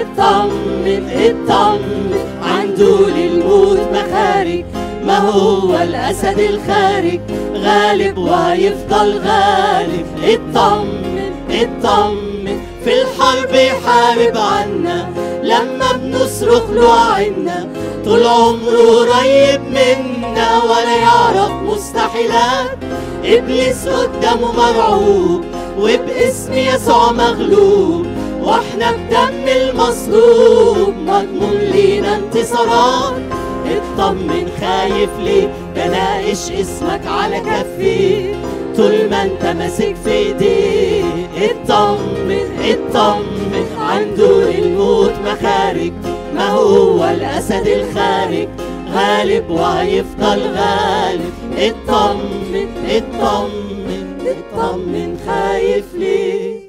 اطمن اطمن عنده للموت مخارج ما هو الاسد الخارج غالب وهيفضل غالب اطمن اطمن في الحرب يحارب عنا لما بنصرخ له عنا طول عمره قريب منا ولا يعرف مستحيلات ابليس قدامه مرعوب وباسم يسوع مغلوب واحنا بدم المصلوب مضمون لينا انتصارات اطمن خايف ليه ده ناقش اسمك على كفي طول ما انت ماسك في ايديه اطمن اطمن عنده الموت مخارج ما هو الاسد الخارج غالب وهيفضل غالب اطمن اطمن اطمن خايف ليه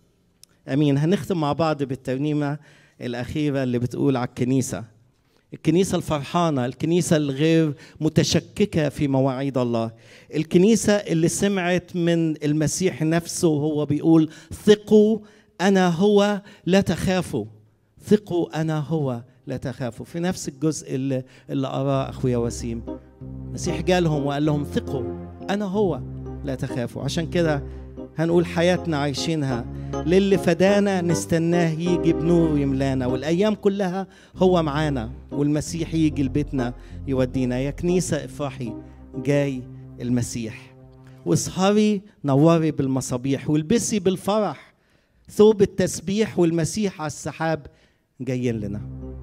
امين هنختم مع بعض بالترنيمه الاخيره اللي بتقول على الكنيسه الكنيسه الفرحانه الكنيسه الغير متشككه في مواعيد الله الكنيسه اللي سمعت من المسيح نفسه وهو بيقول ثقوا انا هو لا تخافوا ثقوا انا هو لا تخافوا في نفس الجزء اللي, اللي قراه اخويا وسيم المسيح جالهم وقال لهم ثقوا انا هو لا تخافوا عشان كده هنقول حياتنا عايشينها للي فدانا نستناه يجي بنور يملانا والايام كلها هو معانا والمسيح يجي لبيتنا يودينا يا كنيسه افرحي جاي المسيح واسهري نوري بالمصابيح والبسي بالفرح ثوب التسبيح والمسيح على السحاب جايين لنا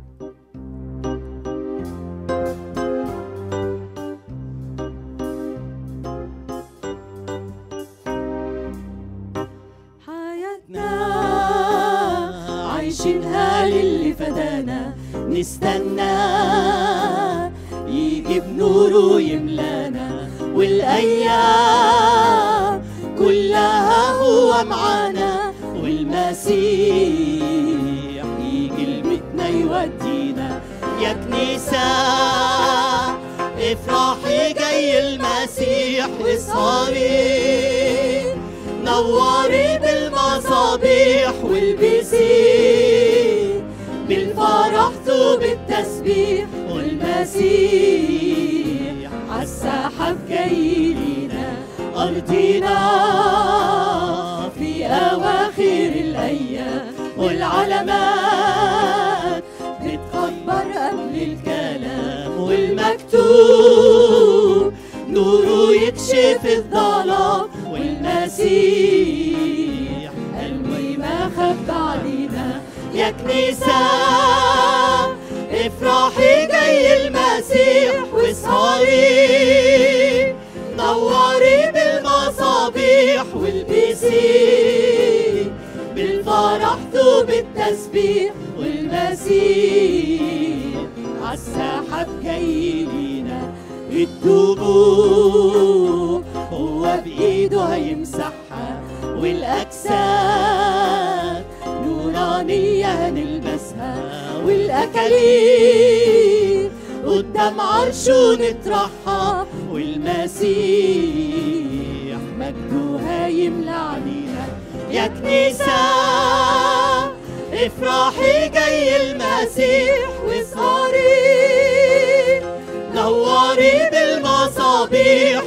حياتنا عايشينها للي فدانا نستنى يجي بنوره يملانا والايام كلها هو معانا والمسيح يجي لبيتنا يودينا يا كنيسة افرحي جاي المسيح واسهري نوري بالمصابيح والبسي بالفرح ثوب التسبيح والمسيح عالسحاب جاي لينا أرضنا في أواخر الأيام والعلامات بتخبر قبل الكلام والمكتوب نوره يكشف الظلام والمسيح قلبي ما خبى علينا يا كنيسة افرحي جاي المسيح واسهري نوري بالمصابيح والبسي بالفرح ثوب التسبيح والمسيح عالسحاب جاي لينا الدموع هو بإيده هيمسحها والأجساد نورانية هنلبسها والأكاليل قدام عرشه نطرحها والمسيح مجده هيملى علينا يا كنيسة افرحي جاي المسيح واسهري نوري بالمصابيح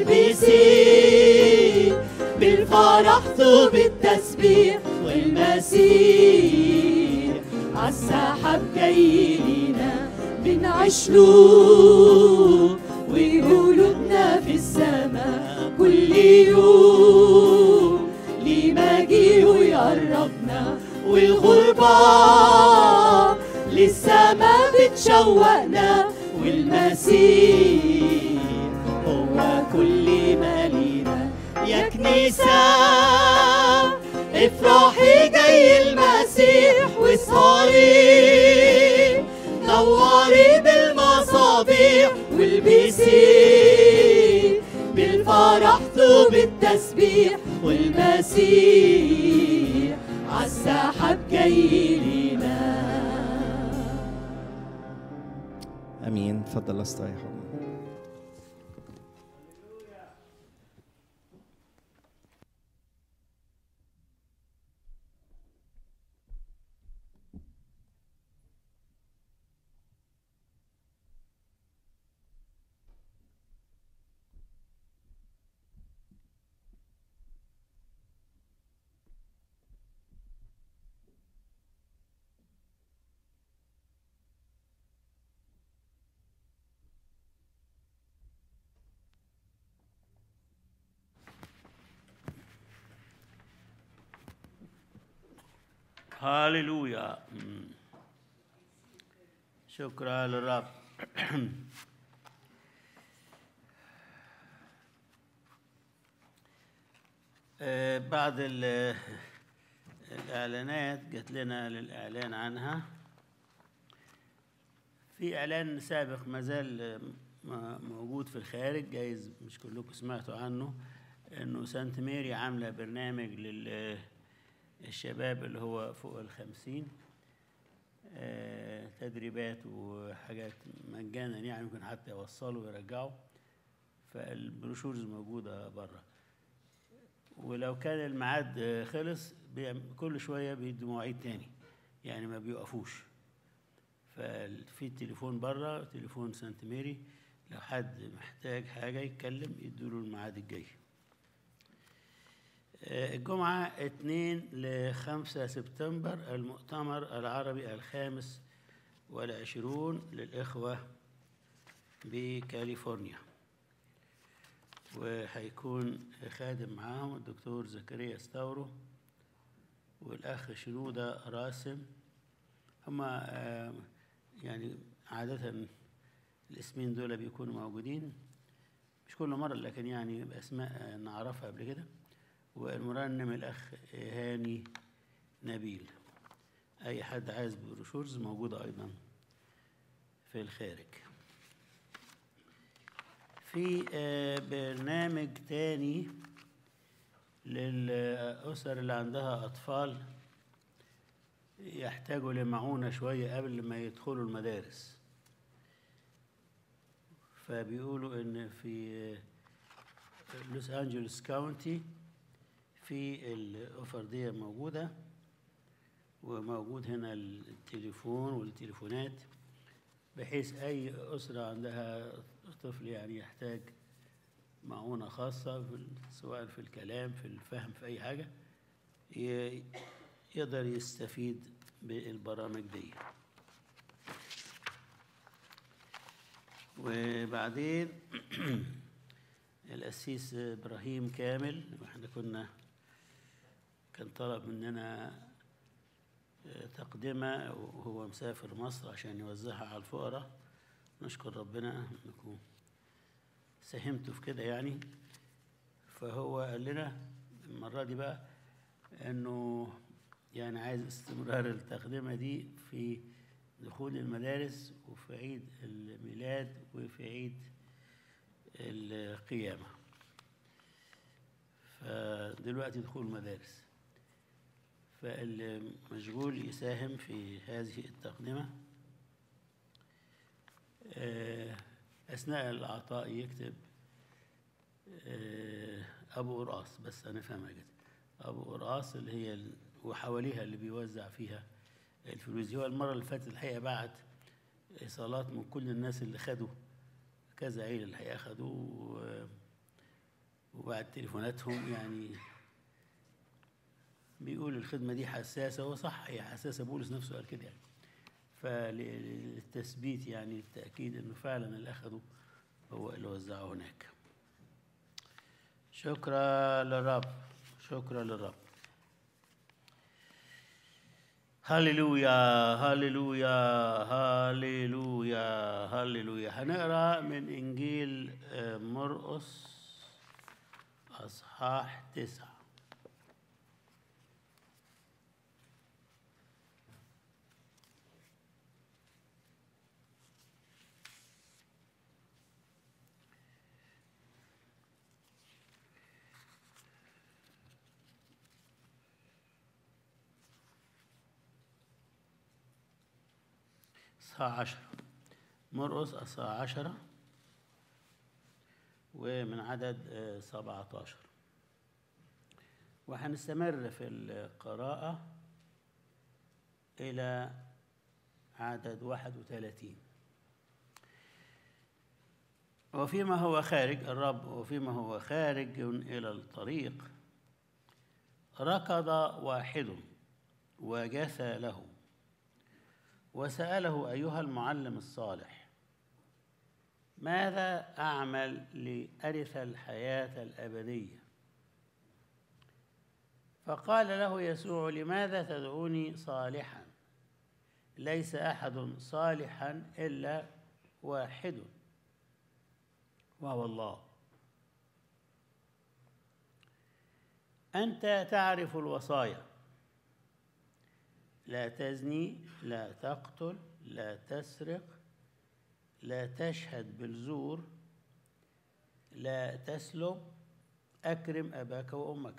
والبسي بالفرح ثوب التسبيح والمسيح عالسحاب جاي لينا بنعيش له وقلوبنا في السماء كل يوم ليه مجيء ويقربنا والغربة للسما بتشوقنا والمسيح هو كل ما لينا يا كنيسة افرحي جاي المسيح واسهري نوري بالمصابيح والبسي بالفرح ثوب التسبيح والمسيح عالسحاب جاي لينا امين تفضل استريحوا هاليلويا مم. شكرا للرب آه، بعد ال- الإعلانات جات لنا للإعلان عنها في إعلان سابق ما زال م- موجود في الخارج جايز مش كلكم سمعتوا عنه إنه سانت ميري عاملة برنامج لل الشباب اللي هو فوق الخمسين آه، تدريبات وحاجات مجانا يعني ممكن حتى يوصلوا ويرجعوا فالبروشورز موجودة بره ولو كان الميعاد آه، خلص بيعم- كل شوية بيدوا مواعيد تاني يعني ما بيوقفوش ففي التليفون بره تليفون سانت ميري لو حد محتاج حاجة يتكلم يدوله الميعاد الجاي آه، الجمعة 2 ل 5 سبتمبر المؤتمر العربي الخامس والعشرون للإخوة بكاليفورنيا وهيكون خادم معاهم الدكتور زكريا ستاورو والأخ شنودة راسم هما آه، يعني عادة الاسمين دول بيكونوا موجودين مش كل مرة لكن يعني بأسماء آه، نعرفها قبل كده والمرنم الأخ هاني نبيل أي حد عايز بروشورز موجودة أيضا في الخارج في آه، برنامج تاني للأسر اللي عندها أطفال يحتاجوا لمعونة شوية قبل ما يدخلوا المدارس فبيقولوا إن في آه، لوس أنجلوس كاونتي في الأوفر دي موجودة وموجود هنا التليفون والتليفونات بحيث أي أسرة عندها طفل يعني يحتاج معونة خاصة في ال- سواء في الكلام في الفهم في أي حاجة ي- يقدر يستفيد بالبرامج دي وبعدين القسيس إبراهيم كامل احنا كنا كان طلب مننا آه، تقدمة وهو مسافر مصر عشان يوزعها على الفقراء نشكر ربنا انكم ساهمتوا في كده يعني فهو قال لنا المرة دي بقى انه يعني عايز استمرار التقدمة دي في دخول المدارس وفي عيد الميلاد وفي عيد القيامة فدلوقتي دخول مدارس فاللي مشغول يساهم في هذه التقدمة آه، أثناء العطاء يكتب آه، أبو قرقاص بس أنا فاهمها كده أبو قرقاص اللي هي ال- وحواليها اللي بيوزع فيها الفلوس دي هو المرة اللي فاتت الحقيقة بعت إيصالات من كل الناس اللي خدوا كذا عيلة الحقيقة خدوا و- وبعد تليفوناتهم يعني بيقول الخدمة دي حساسة هو صح هي حساسة بولس نفسه قال كده يعني فللتثبيت يعني التأكيد إنه فعلا اللي أخده هو اللي وزعه هناك شكرا للرب شكرا للرب هللويا هللويا هللويا هللويا هنقرا من انجيل آه، مرقس اصحاح تسعه اصحاح عشرة مرقس اصحاح عشرة ومن عدد آه، سبعة عشر وهنستمر في القراءة إلى عدد واحد وثلاثين وفيما هو خارج الرب وفيما هو خارج إلى الطريق ركض واحد وجثى له وسأله أيها المعلم الصالح ماذا أعمل لأرث الحياة الأبدية فقال له يسوع لماذا تدعوني صالحا ليس أحد صالحا إلا واحد وهو الله أنت تعرف الوصايا لا تزني لا تقتل لا تسرق لا تشهد بالزور لا تسلب أكرم أباك وأمك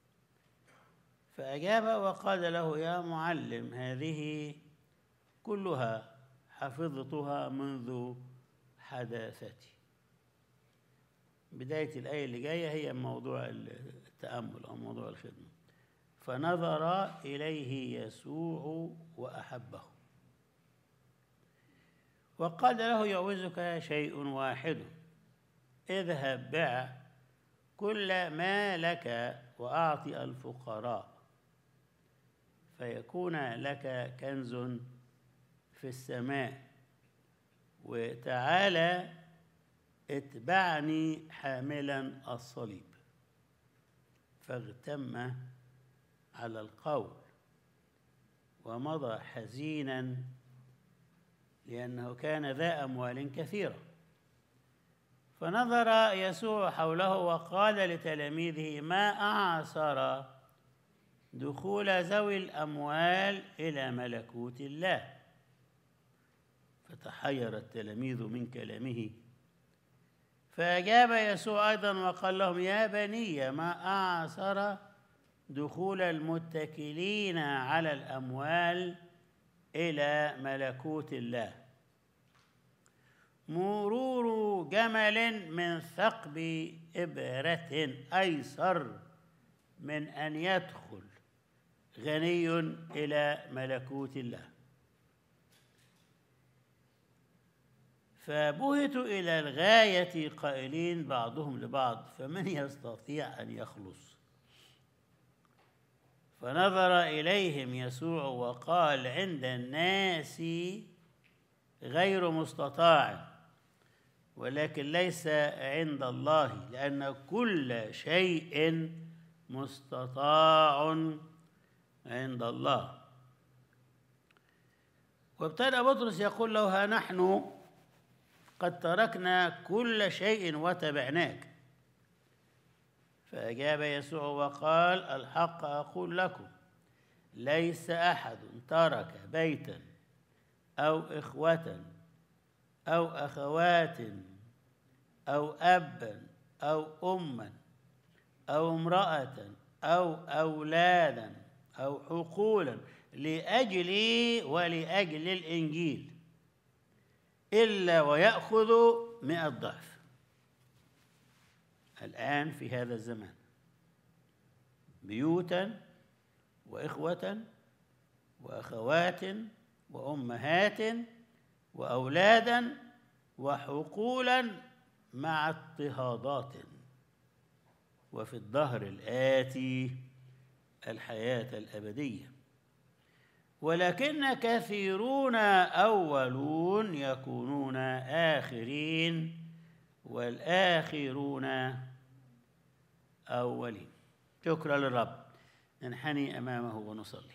فأجاب وقال له يا معلم هذه كلها حفظتها منذ حداثتي بداية الآية اللي جاية هي موضوع التأمل أو موضوع الخدمة فنظر إليه يسوع وأحبه وقال له يعوزك شيء واحد اذهب بع كل ما لك وأعطي الفقراء فيكون لك كنز في السماء وتعالى اتبعني حاملا الصليب فاغتم على القول ومضى حزينا لأنه كان ذا أموال كثيرة فنظر يسوع حوله وقال لتلاميذه ما أعصر دخول ذوي الأموال إلى ملكوت الله فتحير التلاميذ من كلامه فأجاب يسوع أيضا وقال لهم يا بني ما أعصر دخول المتكلين على الأموال إلى ملكوت الله مرور جمل من ثقب إبرة أيسر من أن يدخل غني إلى ملكوت الله فبهتوا إلى الغاية قائلين بعضهم لبعض فمن يستطيع أن يخلص فنظر إليهم يسوع وقال عند الناس غير مستطاع ولكن ليس عند الله لأن كل شيء مستطاع عند الله وابتدأ بطرس يقول له ها نحن قد تركنا كل شيء وتبعناك فأجاب يسوع وقال الحق أقول لكم ليس أحد ترك بيتا أو إخوة أو أخوات أو أبا أو أما أو امرأة أو أولادا أو حقولا لأجلي ولأجل الإنجيل إلا ويأخذ مئة ضعف الآن في هذا الزمان بيوتا وإخوة واخوات وامهات واولادا وحقولا مع اضطهادات وفي الدهر الاتي الحياه الابديه ولكن كثيرون اولون يكونون اخرين والاخرون اولين شكرا للرب ننحني امامه ونصلي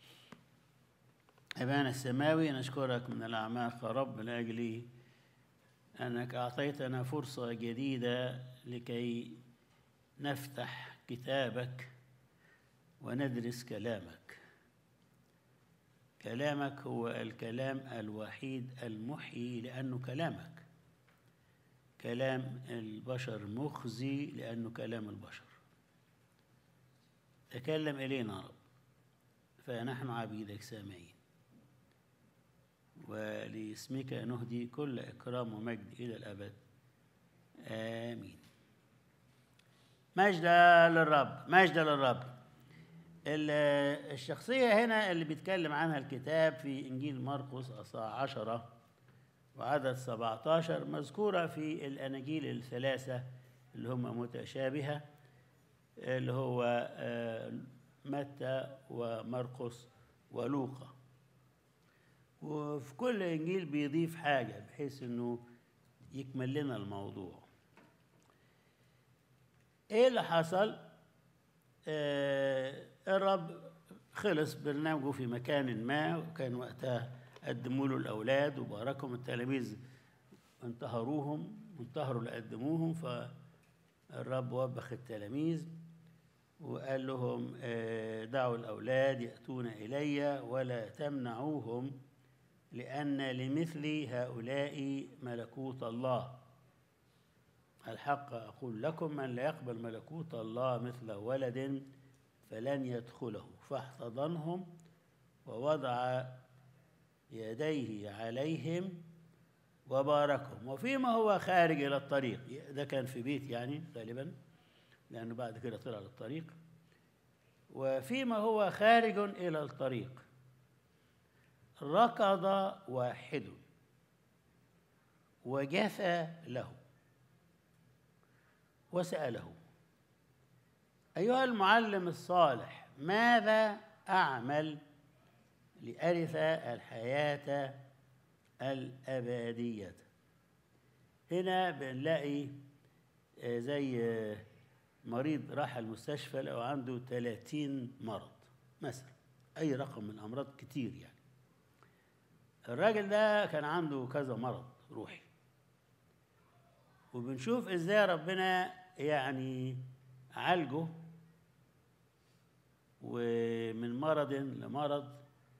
ابانا السماوي نشكرك من الاعماق يا رب من اجل انك اعطيتنا فرصه جديده لكي نفتح كتابك وندرس كلامك كلامك هو الكلام الوحيد المحيي لانه كلامك كلام البشر مخزي لانه كلام البشر تكلم الينا يا رب فنحن عبيدك سامعين ولاسمك نهدي كل اكرام ومجد الى الابد امين مجد للرب مجد للرب ال- الشخصية هنا اللي بيتكلم عنها الكتاب في إنجيل مرقس أصحاح عشرة وعدد 17 مذكورة في الأناجيل الثلاثة اللي هم متشابهة اللي هو آه، متى ومرقس ولوقا وفي كل إنجيل بيضيف حاجة بحيث إنه يكمل لنا الموضوع إيه اللي حصل؟ آه، الرب خلص برنامجه في مكان ما وكان وقتها قدموا له الأولاد وباركهم التلاميذ انتهروهم وانتهروا اللي قدموهم فالرب وبخ التلاميذ وقال لهم آه، دعوا الأولاد يأتون إلي ولا تمنعوهم لأن لمثل هؤلاء ملكوت الله الحق أقول لكم من لا يقبل ملكوت الله مثل ولد فلن يدخله فاحتضنهم ووضع يديه عليهم وباركهم وفيما هو خارج إلى الطريق ده كان في بيت يعني غالبا لأنه بعد كده طلع للطريق وفيما هو خارج إلى الطريق ركض واحد وجثى له وسأله أيها المعلم الصالح ماذا أعمل لأرث الحياة الأبدية هنا بنلاقي آه، زي آه، مريض راح المستشفى لو عنده 30 مرض مثلا أي رقم من أمراض كتير يعني الراجل ده كان عنده كذا مرض روحي وبنشوف ازاي ربنا يعني عالجه ومن مرض لمرض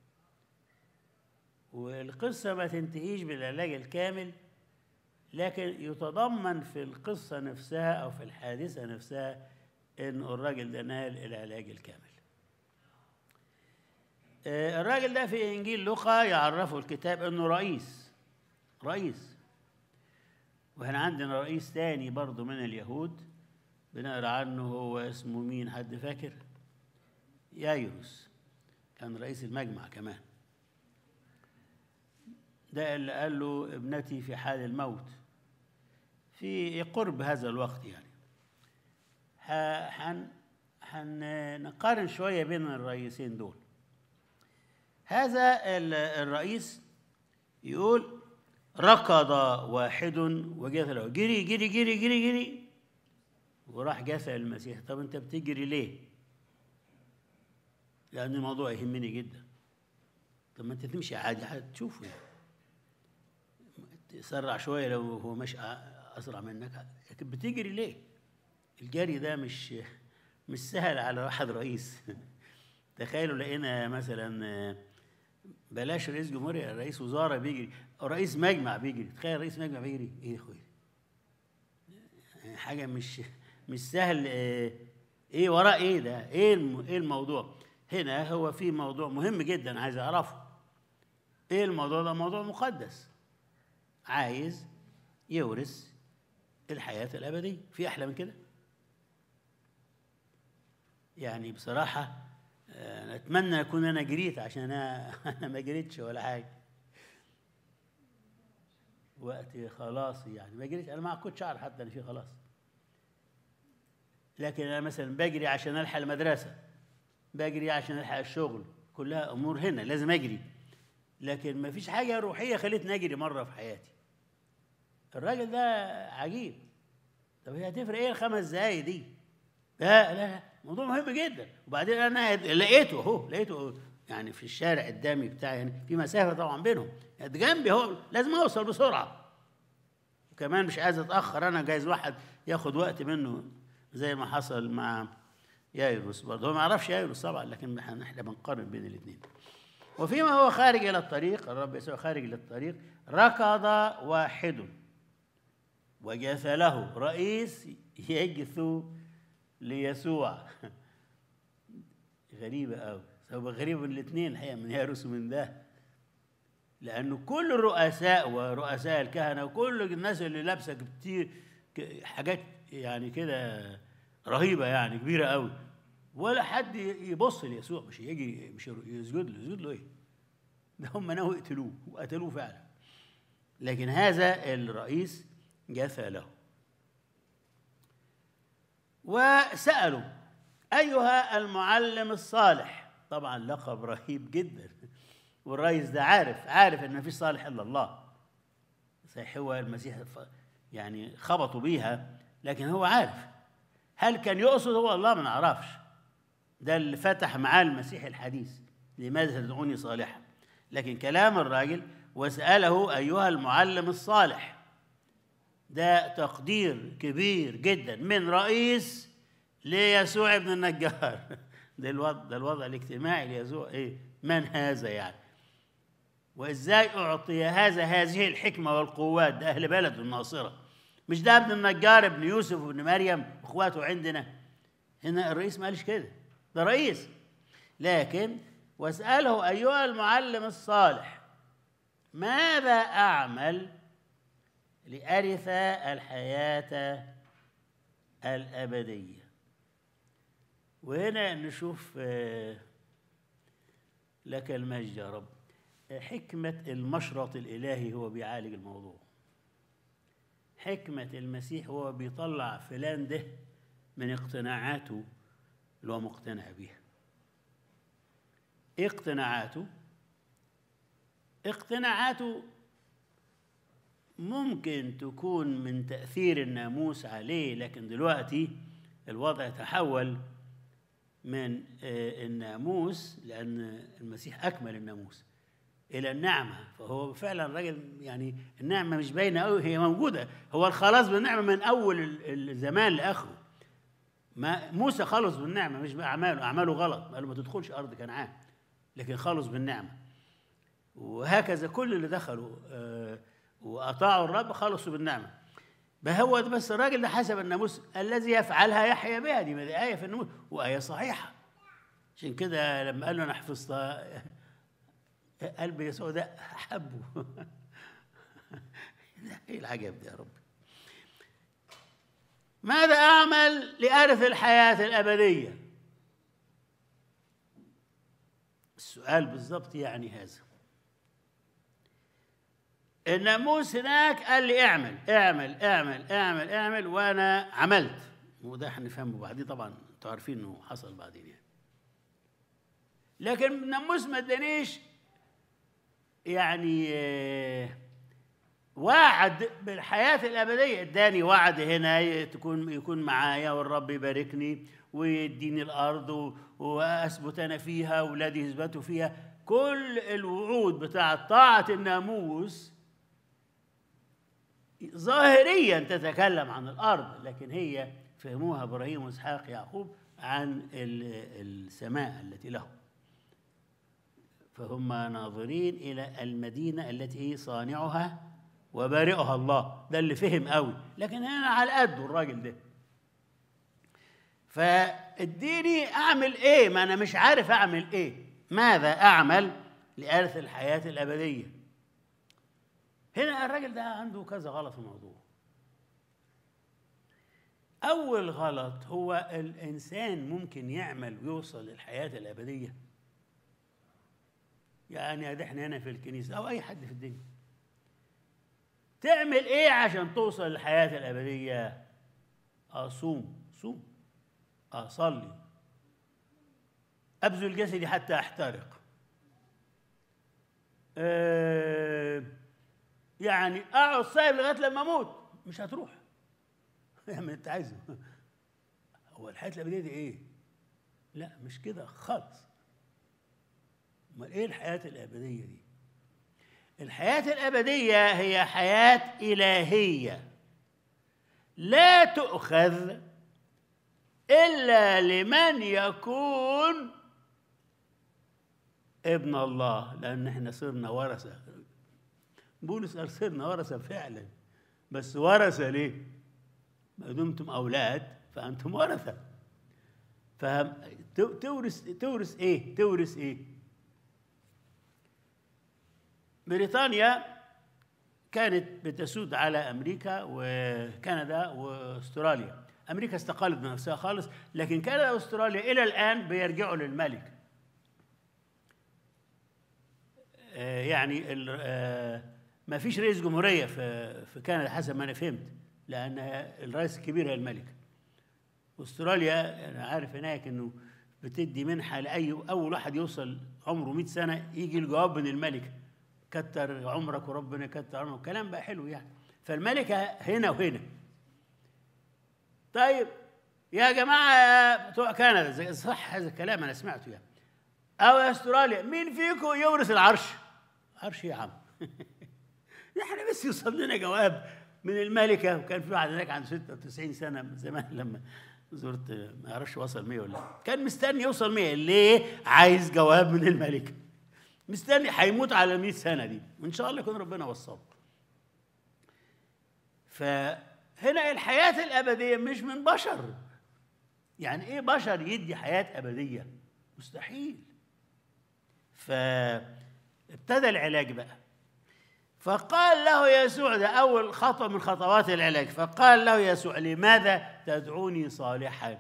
والقصة ما تنتهيش بالعلاج الكامل لكن يتضمن في القصة نفسها أو في الحادثة نفسها إن الراجل ده نال العلاج الكامل آه، الراجل ده في إنجيل لوقا يعرفه الكتاب إنه رئيس رئيس وهنا عندنا رئيس تاني برضه من اليهود بنقرا عنه هو اسمه مين حد فاكر يايروس كان رئيس المجمع كمان ده اللي قال له ابنتي في حال الموت في قرب هذا الوقت يعني ح- حن هنقارن شويه بين الرئيسين دول هذا ال- الرئيس يقول ركض واحد وجثى له جري جري جري جري جري وراح جثى المسيح طب انت بتجري ليه؟ لأن الموضوع يهمني جدا طب ما انت تمشي عادي هتشوفه يعني تسرع شوية لو هو ماشي أسرع منك لكن بتجري ليه؟ الجري ده مش مش سهل على واحد رئيس تخيلوا لقينا مثلا بلاش رئيس جمهورية رئيس وزارة بيجري أو رئيس مجمع بيجري تخيل رئيس مجمع بيجري إيه يا أخويا يعني حاجة مش مش سهل آه، إيه وراه إيه ده إيه الم- إيه الموضوع هنا هو في موضوع مهم جدا عايز أعرفه إيه الموضوع ده موضوع مقدس عايز يورث الحياة الأبدية في أحلى من كده يعني بصراحة آه، انا اتمنى اكون انا جريت عشان انا انا ما جريتش ولا حاجه وقتي خلاص يعني ما جريتش انا ما كنتش اعرف حتى ان في خلاص لكن انا مثلا بجري عشان الحق المدرسه بجري عشان الحق الشغل كلها امور هنا لازم اجري لكن ما فيش حاجه روحيه خلتني اجري مره في حياتي الراجل ده عجيب طب هي هتفرق ايه الخمس دقايق دي لا لا موضوع مهم جدا وبعدين انا لقيته اهو لقيته يعني في الشارع قدامي بتاعي يعني في مسافه طبعا بينهم يعني جنبي اهو لازم اوصل بسرعه وكمان مش عايز اتاخر انا جايز واحد ياخد وقت منه زي ما حصل مع يايروس برضه هو ما يعرفش يايروس طبعا لكن احنا إحنا بنقارن بين الاثنين وفيما هو خارج الى الطريق الرب يسوع خارج الى الطريق ركض واحد وجث له رئيس يجثو ليسوع غريبة أوي هو غريب من الاثنين الحقيقة من يارس ومن ده لأنه كل الرؤساء ورؤساء الكهنة وكل الناس اللي لابسة كتير ك- حاجات يعني كده رهيبة يعني كبيرة أوي ولا حد يبص ليسوع مش يجي مش يسجد له يسجد له إيه؟ ده هم ناوي يقتلوه وقتلوه فعلا لكن هذا الرئيس جثى له وسألوا أيها المعلم الصالح طبعا لقب رهيب جدا والرئيس ده عارف عارف ان مفيش صالح الا الله صحيح هو المسيح ف- يعني خبطوا بيها لكن هو عارف هل كان يقصد هو الله ما نعرفش ده اللي فتح معاه المسيح الحديث لماذا تدعوني صالحا لكن كلام الراجل وسأله أيها المعلم الصالح ده تقدير كبير جدا من رئيس ليسوع ابن النجار ده الوضع ده الوضع الاجتماعي ليسوع ايه من هذا يعني وازاي اعطي هذا هذه الحكمه والقوات ده اهل بلد الناصره مش ده ابن النجار ابن يوسف وابن مريم اخواته عندنا هنا الرئيس ما قالش كده ده رئيس لكن واساله ايها المعلم الصالح ماذا اعمل لأرث الحياة الأبدية وهنا نشوف آه، لك المجد يا رب حكمة المشرط الإلهي هو بيعالج الموضوع حكمة المسيح هو بيطلع فلان ده من اقتناعاته اللي هو مقتنع بيها إيه اقتناعاته اقتناعاته ممكن تكون من تأثير الناموس عليه لكن دلوقتي الوضع تحول من آه، الناموس لأن المسيح أكمل الناموس إلى النعمة فهو فعلا راجل يعني النعمة مش باينة أوي هي موجودة هو الخلاص بالنعمة من أول ال- الزمان لآخره ما موسى خلص بالنعمة مش بأعماله أعماله غلط قال له ما تدخلش أرض كنعان لكن خلص بالنعمة وهكذا كل اللي دخلوا آه، وأطاعوا الرب خلصوا بالنعمة ما هو ده بس الراجل ده حسب الناموس الذي يفعلها يحيا بها دي دي آية في الناموس وآية صحيحة عشان كده لما قال له أنا حفظتها قلب يسوع ده حبه ايه العجب ده يا رب ماذا أعمل لأرث الحياة الأبدية السؤال بالضبط يعني هذا الناموس هناك قال لي اعمل اعمل اعمل اعمل اعمل وانا عملت وده هنفهمه بعدين طبعا انتوا عارفين انه حصل بعدين يعني لكن الناموس ما ادانيش يعني آه، وعد بالحياة الأبدية اداني وعد هنا تكون يكون معايا والرب يباركني ويديني الأرض و- وأثبت أنا فيها وولادي يثبتوا فيها كل الوعود بتاعة طاعة الناموس ظاهريا تتكلم عن الأرض لكن هي فهموها إبراهيم وإسحاق يعقوب عن ال- السماء التي لهم فهم ناظرين إلى المدينة التي صانعها وبارئها الله ده اللي فهم قوي لكن هنا على قده الراجل ده فاديني اعمل ايه ما انا مش عارف اعمل ايه ماذا اعمل لارث الحياه الابديه هنا الراجل ده عنده كذا غلط في الموضوع أول غلط هو الإنسان ممكن يعمل ويوصل للحياة الأبدية يعني أدي احنا هنا في الكنيسة أو أي حد في الدنيا تعمل إيه عشان توصل للحياة الأبدية أصوم صوم أصلي أبذل جسدي حتى أحترق آه، يعني أقعد صايم لغاية لما أموت مش هتروح اعمل انت عايزه هو الحياه الابديه دي ايه؟ لا مش كده خالص امال ايه الحياه الابديه دي؟ الحياه الابديه هي حياه الهيه لا تؤخذ الا لمن يكون ابن الله لان احنا صرنا ورثه بولس قال صرنا ورثه فعلا بس ورثه ليه؟ ما دمتم اولاد فانتم ورثه فهم تورث تورث ايه؟ تورث ايه؟ بريطانيا كانت بتسود على امريكا وكندا واستراليا امريكا استقلت بنفسها خالص لكن كندا واستراليا الى الان بيرجعوا للملك آه، يعني ال- آه، ما فيش رئيس جمهوريه في في كندا حسب ما انا فهمت لان الرئيس الكبير هي الملكه واستراليا انا عارف هناك انه بتدي منحه لاي اول واحد يوصل عمره 100 سنه يجي الجواب من الملكه كتر عمرك وربنا يكتر عمرك كلام بقى حلو يعني فالملكه هنا وهنا طيب يا جماعه بتوع كندا زي- صح هذا الكلام انا سمعته يعني او يا استراليا مين فيكم يورث العرش عرش إيه يا عم احنا بس يوصل لنا جواب من الملكه وكان في واحد هناك عنده 96 سنه من زمان لما زرت ما اعرفش وصل 100 ولا لا كان مستني يوصل 100 ليه عايز جواب من الملكه مستني هيموت على 100 سنه دي وان شاء الله يكون ربنا وصله فهنا الحياه الابديه مش من بشر يعني ايه بشر يدي حياه ابديه مستحيل فابتدى العلاج بقى فقال له يسوع ده أول خطوة من خطوات العلاج فقال له يسوع لماذا تدعوني صالحا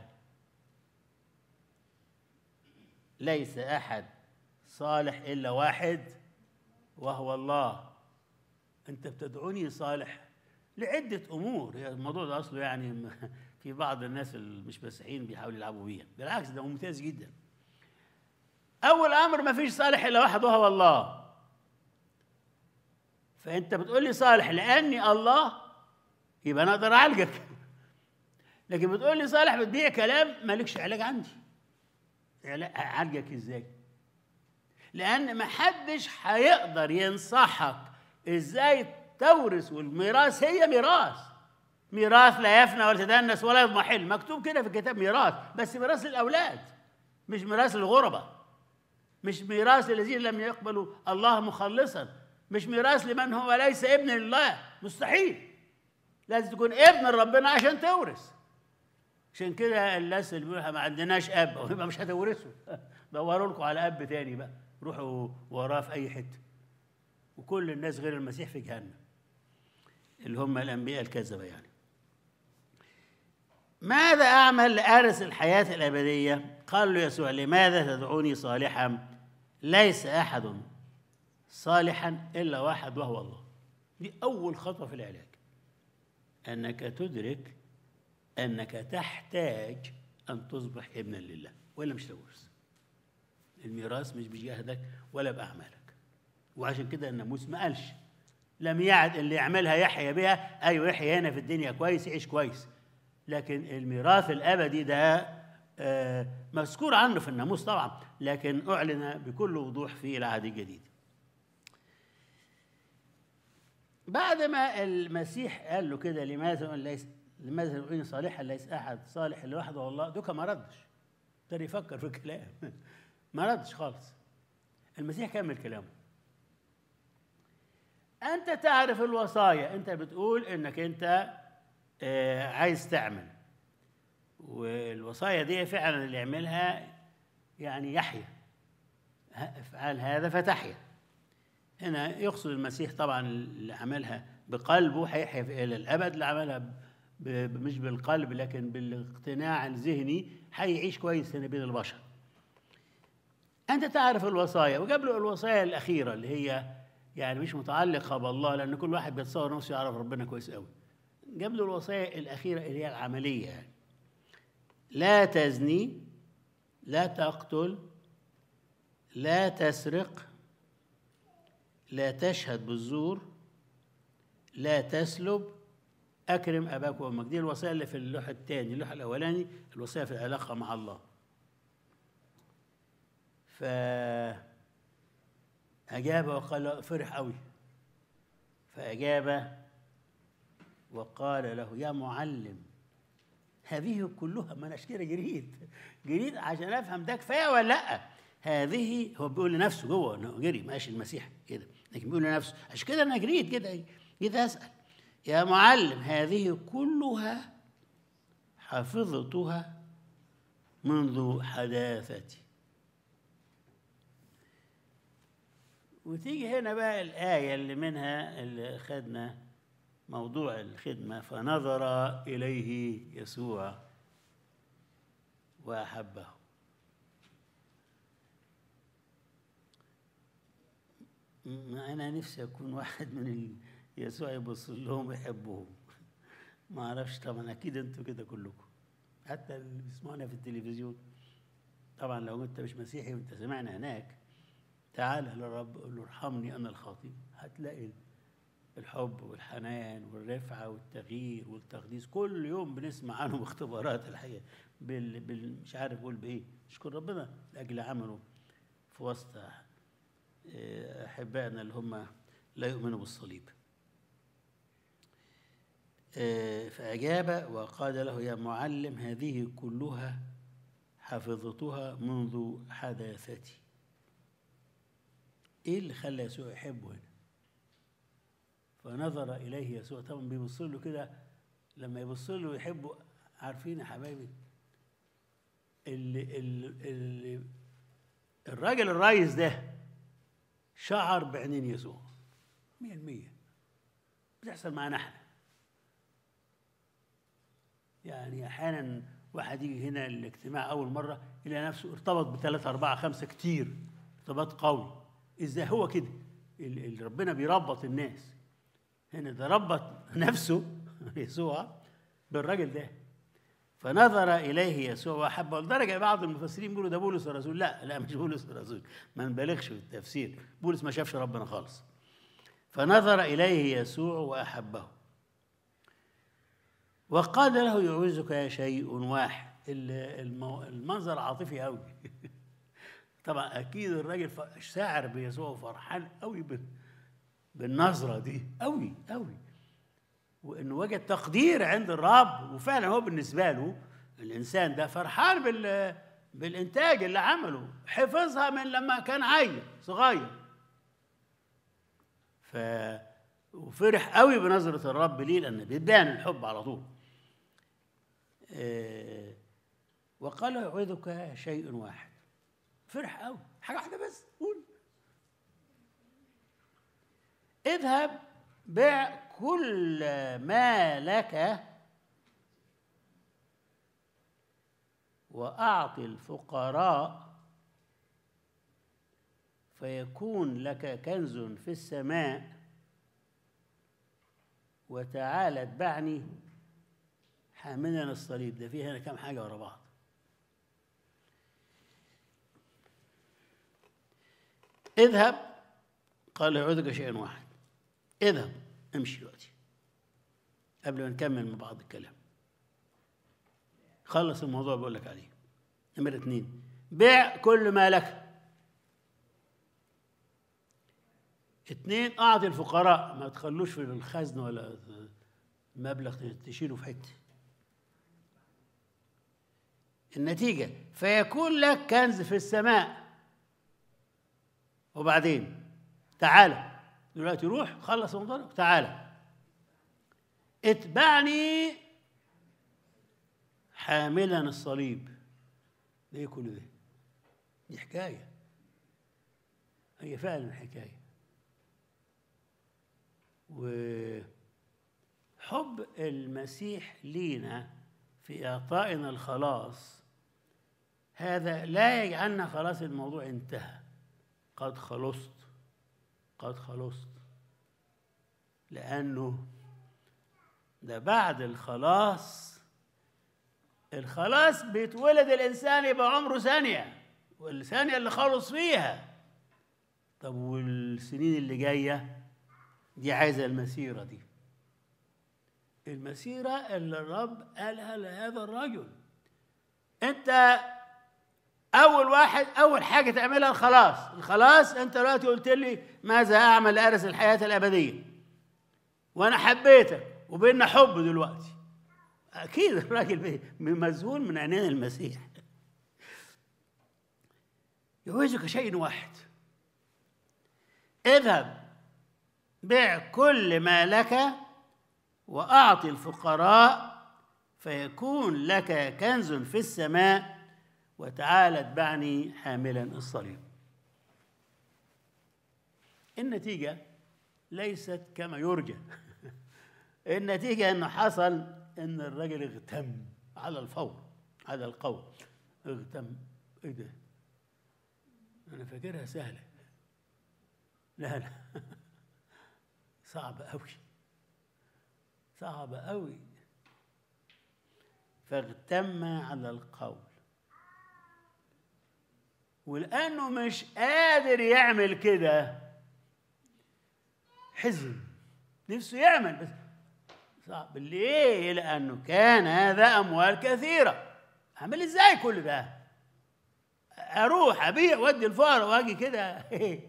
ليس أحد صالح إلا واحد وهو الله أنت بتدعوني صالح لعدة أمور هي الموضوع ده أصله يعني م- في بعض الناس اللي مش مسيحيين بيحاولوا يلعبوا بيها بالعكس ده ممتاز جدا أول أمر ما فيش صالح إلا واحد وهو الله فانت بتقول لي صالح لاني الله يبقى انا اقدر اعالجك لكن بتقول لي صالح بتبيع كلام مالكش علاج عندي علا- اعالجك ازاي لان ما حدش هيقدر ينصحك ازاي تورث والميراث هي ميراث ميراث لا يفنى ولا يتدنس ولا يضمحل مكتوب كده في الكتاب ميراث بس ميراث للاولاد مش ميراث للغرباء مش ميراث للذين لم يقبلوا الله مخلصا مش ميراث لمن هو ليس ابن لله مستحيل لازم تكون ابن ربنا عشان تورث عشان كده الناس اللي بيقولوا ما عندناش اب يبقى مش هتورثوا دوروا لكم على اب تاني بقى روحوا وراه في اي حته وكل الناس غير المسيح في جهنم اللي هم الانبياء الكذبه يعني ماذا اعمل لارث الحياه الابديه قال له يسوع لماذا تدعوني صالحا ليس احد صالحا الا واحد وهو الله دي اول خطوه في العلاج انك تدرك انك تحتاج ان تصبح ابنا لله ولا مش تورث الميراث مش بجهدك ولا باعمالك وعشان كده الناموس ما قالش لم يعد اللي يعملها يحيى بها ايوه يحيى هنا في الدنيا كويس يعيش كويس لكن الميراث الابدي ده آه، مذكور عنه في الناموس طبعا لكن اعلن بكل وضوح في العهد الجديد بعد ما المسيح قال له كده لماذا ليس لماذا تدعوني صالحا ليس احد صالح لوحده والله دوكا ما ردش ابتدى يفكر في الكلام ما ردش خالص المسيح كمل كلامه انت تعرف الوصايا انت بتقول انك انت آه، عايز تعمل والوصايا دي فعلا اللي يعملها يعني يحيى ه- افعل هذا فتحيا هنا يقصد المسيح طبعا اللي عملها بقلبه هيحيا في- الى الابد اللي عملها ب- ب- ب- مش بالقلب لكن بالاقتناع الذهني هيعيش كويس هنا بين البشر انت تعرف الوصايا وجاب له الوصايا الاخيره اللي هي يعني مش متعلقه بالله لان كل واحد بيتصور نفسه يعرف ربنا كويس قوي جاب له الوصايا الاخيره اللي هي العمليه يعني لا تزني لا تقتل لا تسرق لا تشهد بالزور لا تسلب اكرم اباك وامك دي الوصايا اللي في اللوح الثاني اللوح الاولاني الوصايا في العلاقه مع الله ف أجاب وقال فرح قوي فأجاب وقال له يا معلم هذه كلها ما أناش كده جريت جريت عشان أفهم ده كفاية ولا لأ هذه هو بيقول لنفسه جوه إنه جري ماشي المسيح كده لكن بيقول لنفسه عشان كده أنا جريت كده جيت أسأل يا معلم هذه كلها حفظتها منذ حداثتي وتيجي هنا بقى الآية اللي منها اللي خدنا موضوع الخدمة فنظر إليه يسوع وأحبه ما أنا نفسي أكون واحد من ال- يسوع يبص لهم ويحبهم ما أعرفش طبعا أكيد أنتوا كده كلكم حتى اللي بيسمعونا في التلفزيون طبعا لو أنت مش مسيحي وأنت سمعنا هناك تعال للرب قول له ارحمني انا الخاطئ هتلاقي الحب والحنان والرفعه والتغيير والتقديس كل يوم بنسمع عنهم اختبارات الحقيقه بال... بال... مش عارف اقول بايه اشكر ربنا لاجل عمله في وسط آه، احبائنا اللي هم لا يؤمنوا بالصليب آه، فاجاب وقال له يا معلم هذه كلها حفظتها منذ حداثتي ايه اللي خلى يسوع يحبه هنا فنظر اليه يسوع طبعا بيبص له كده لما يبص له ويحبه عارفين يا حبايبي اللي, اللي, اللي الراجل الريس ده شعر بعينين يسوع مية المية بتحصل معانا احنا يعني احيانا واحد يجي هنا الاجتماع اول مره يلاقي نفسه ارتبط بثلاثة أربعة خمسة كتير ارتباط قوي ازاي هو كده ال- ال- ربنا بيربط الناس هنا ده ربط نفسه يسوع بالراجل ده فنظر اليه يسوع واحبه لدرجه بعض المفسرين بيقولوا ده بولس الرسول لا لا مش بولس الرسول ما نبالغش في التفسير بولس ما شافش ربنا خالص فنظر اليه يسوع واحبه وقال له يعوزك شيء واحد ال- المو- المنظر عاطفي قوي طبعا اكيد الراجل ف- شاعر بيسوع وفرحان قوي بال- بالنظره دي قوي قوي وانه وجد تقدير عند الرب وفعلا هو بالنسبه له الانسان ده فرحان بال بالانتاج اللي عمله حفظها من لما كان عيل صغير ف وفرح قوي بنظره الرب ليه لان بيبان الحب على طول آه، وقال له يعوذك شيء واحد فرح قوي حاجه واحده بس قول اذهب بيع كل ما لك واعط الفقراء فيكون لك كنز في السماء وتعالى اتبعني حاملا الصليب ده فيه هنا كام حاجه ورا بعض اذهب قال له يعوذك شيء واحد اذهب امشي دلوقتي قبل ما نكمل مع بعض الكلام خلص الموضوع بقول لك عليه نمرة اتنين بيع كل ما لك اتنين اعطي الفقراء ما تخلوش في الخزن ولا مبلغ تشيله في حته النتيجة فيكون لك كنز في السماء وبعدين تعالى دلوقتي روح خلص موضوعك تعالى اتبعني حاملا الصليب ليه كل ده دي حكاية هي فعلا حكاية وحب حب المسيح لينا في إعطائنا الخلاص هذا لا يجعلنا خلاص الموضوع انتهى قد خلصت قد خلصت لأنه ده بعد الخلاص الخلاص بيتولد الإنسان يبقى عمره ثانية والثانية اللي خلص فيها طب والسنين اللي جاية دي عايزة المسيرة دي المسيرة اللي الرب قالها لهذا الرجل انت اول واحد اول حاجه تعملها الخلاص الخلاص انت دلوقتي قلت لي ماذا اعمل لارث الحياه الابديه وانا حبيتك وبيننا حب دلوقتي اكيد الراجل بي- مذهول من عينين المسيح يعوزك شيء واحد اذهب بيع كل ما لك واعطي الفقراء فيكون لك كنز في السماء وتعال اتبعني حاملا الصليب النتيجة ليست كما يرجى النتيجة أنه حصل أن الرجل اغتم على الفور على القول اغتم إيه ده؟ أنا فاكرها سهلة لا لا صعبة أوي صعبة أوي فاغتم على القول ولأنه مش قادر يعمل كده حزن نفسه يعمل بس صعب ليه؟ لأنه كان هذا أموال كثيرة أعمل إزاي كل ده؟ أروح أبيع وأدي الفقراء وأجي كده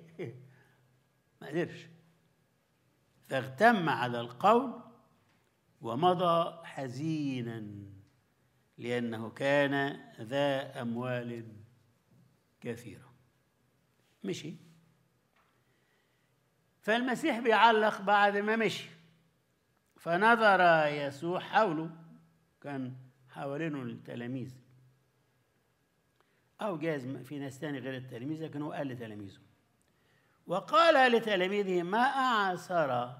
ما قدرش فاغتم على القول ومضى حزينا لأنه كان ذا أموال كثيرة مشي فالمسيح بيعلق بعد ما مشي فنظر يسوع حوله كان حوالينه التلاميذ أو جاز في ناس تاني غير التلاميذ لكن هو قال لتلاميذه وقال لتلاميذه ما أعسر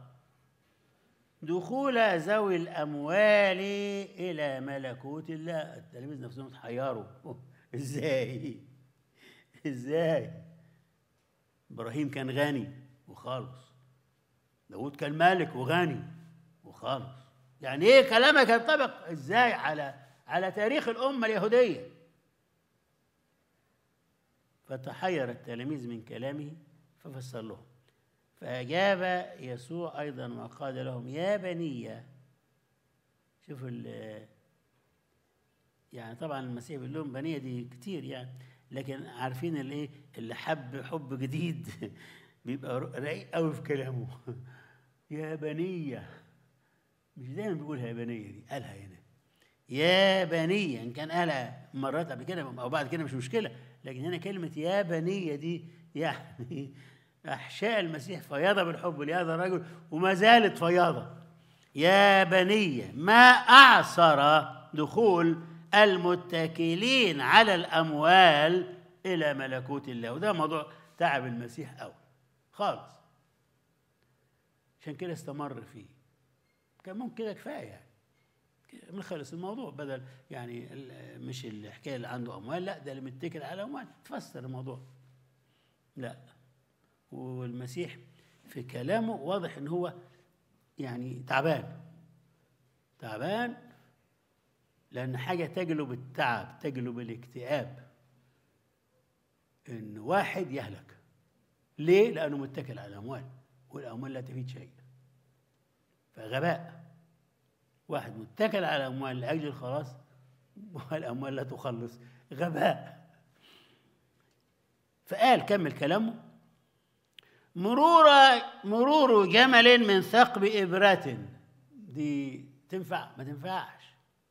دخول ذوي الأموال إلى ملكوت الله التلاميذ نفسهم اتحيروا إزاي إزاي إبراهيم كان غني وخالص داود كان مالك وغني وخالص يعني إيه كلامك ينطبق إزاي على على تاريخ الأمة اليهودية فتحير التلاميذ من كلامه ففسر لهم فأجاب يسوع أيضا وقال لهم يا بني شوفوا ال- يعني طبعا المسيح بيقول لهم بنية دي كتير يعني لكن عارفين الايه اللي حب حب جديد بيبقى رقيق قوي في كلامه يا بنية مش دايما بيقولها يا بنية دي قالها هنا يا بنية إن كان قالها مرات قبل كده أو بعد كده مش مشكلة لكن هنا كلمة يا بنية دي يعني أحشاء المسيح فياضة بالحب لهذا الرجل وما زالت فياضة يا بنية ما أعصر دخول المتكلين على الأموال إلى ملكوت الله وده موضوع تعب المسيح أوي خالص عشان كده استمر فيه كان ممكن كده كفاية يعني من خلص الموضوع بدل يعني ال- مش الحكايه اللي عنده اموال لا ده اللي متكل على اموال تفسر الموضوع لا والمسيح في كلامه واضح ان هو يعني تعبان تعبان لان حاجه تجلب التعب تجلب الاكتئاب ان واحد يهلك ليه لانه متكل على الاموال والاموال لا تفيد شيء فغباء واحد متكل على اموال لاجل الخلاص والاموال لا تخلص غباء فقال كمل كلامه مرور مرور جمل من ثقب إبرة دي تنفع ما تنفعش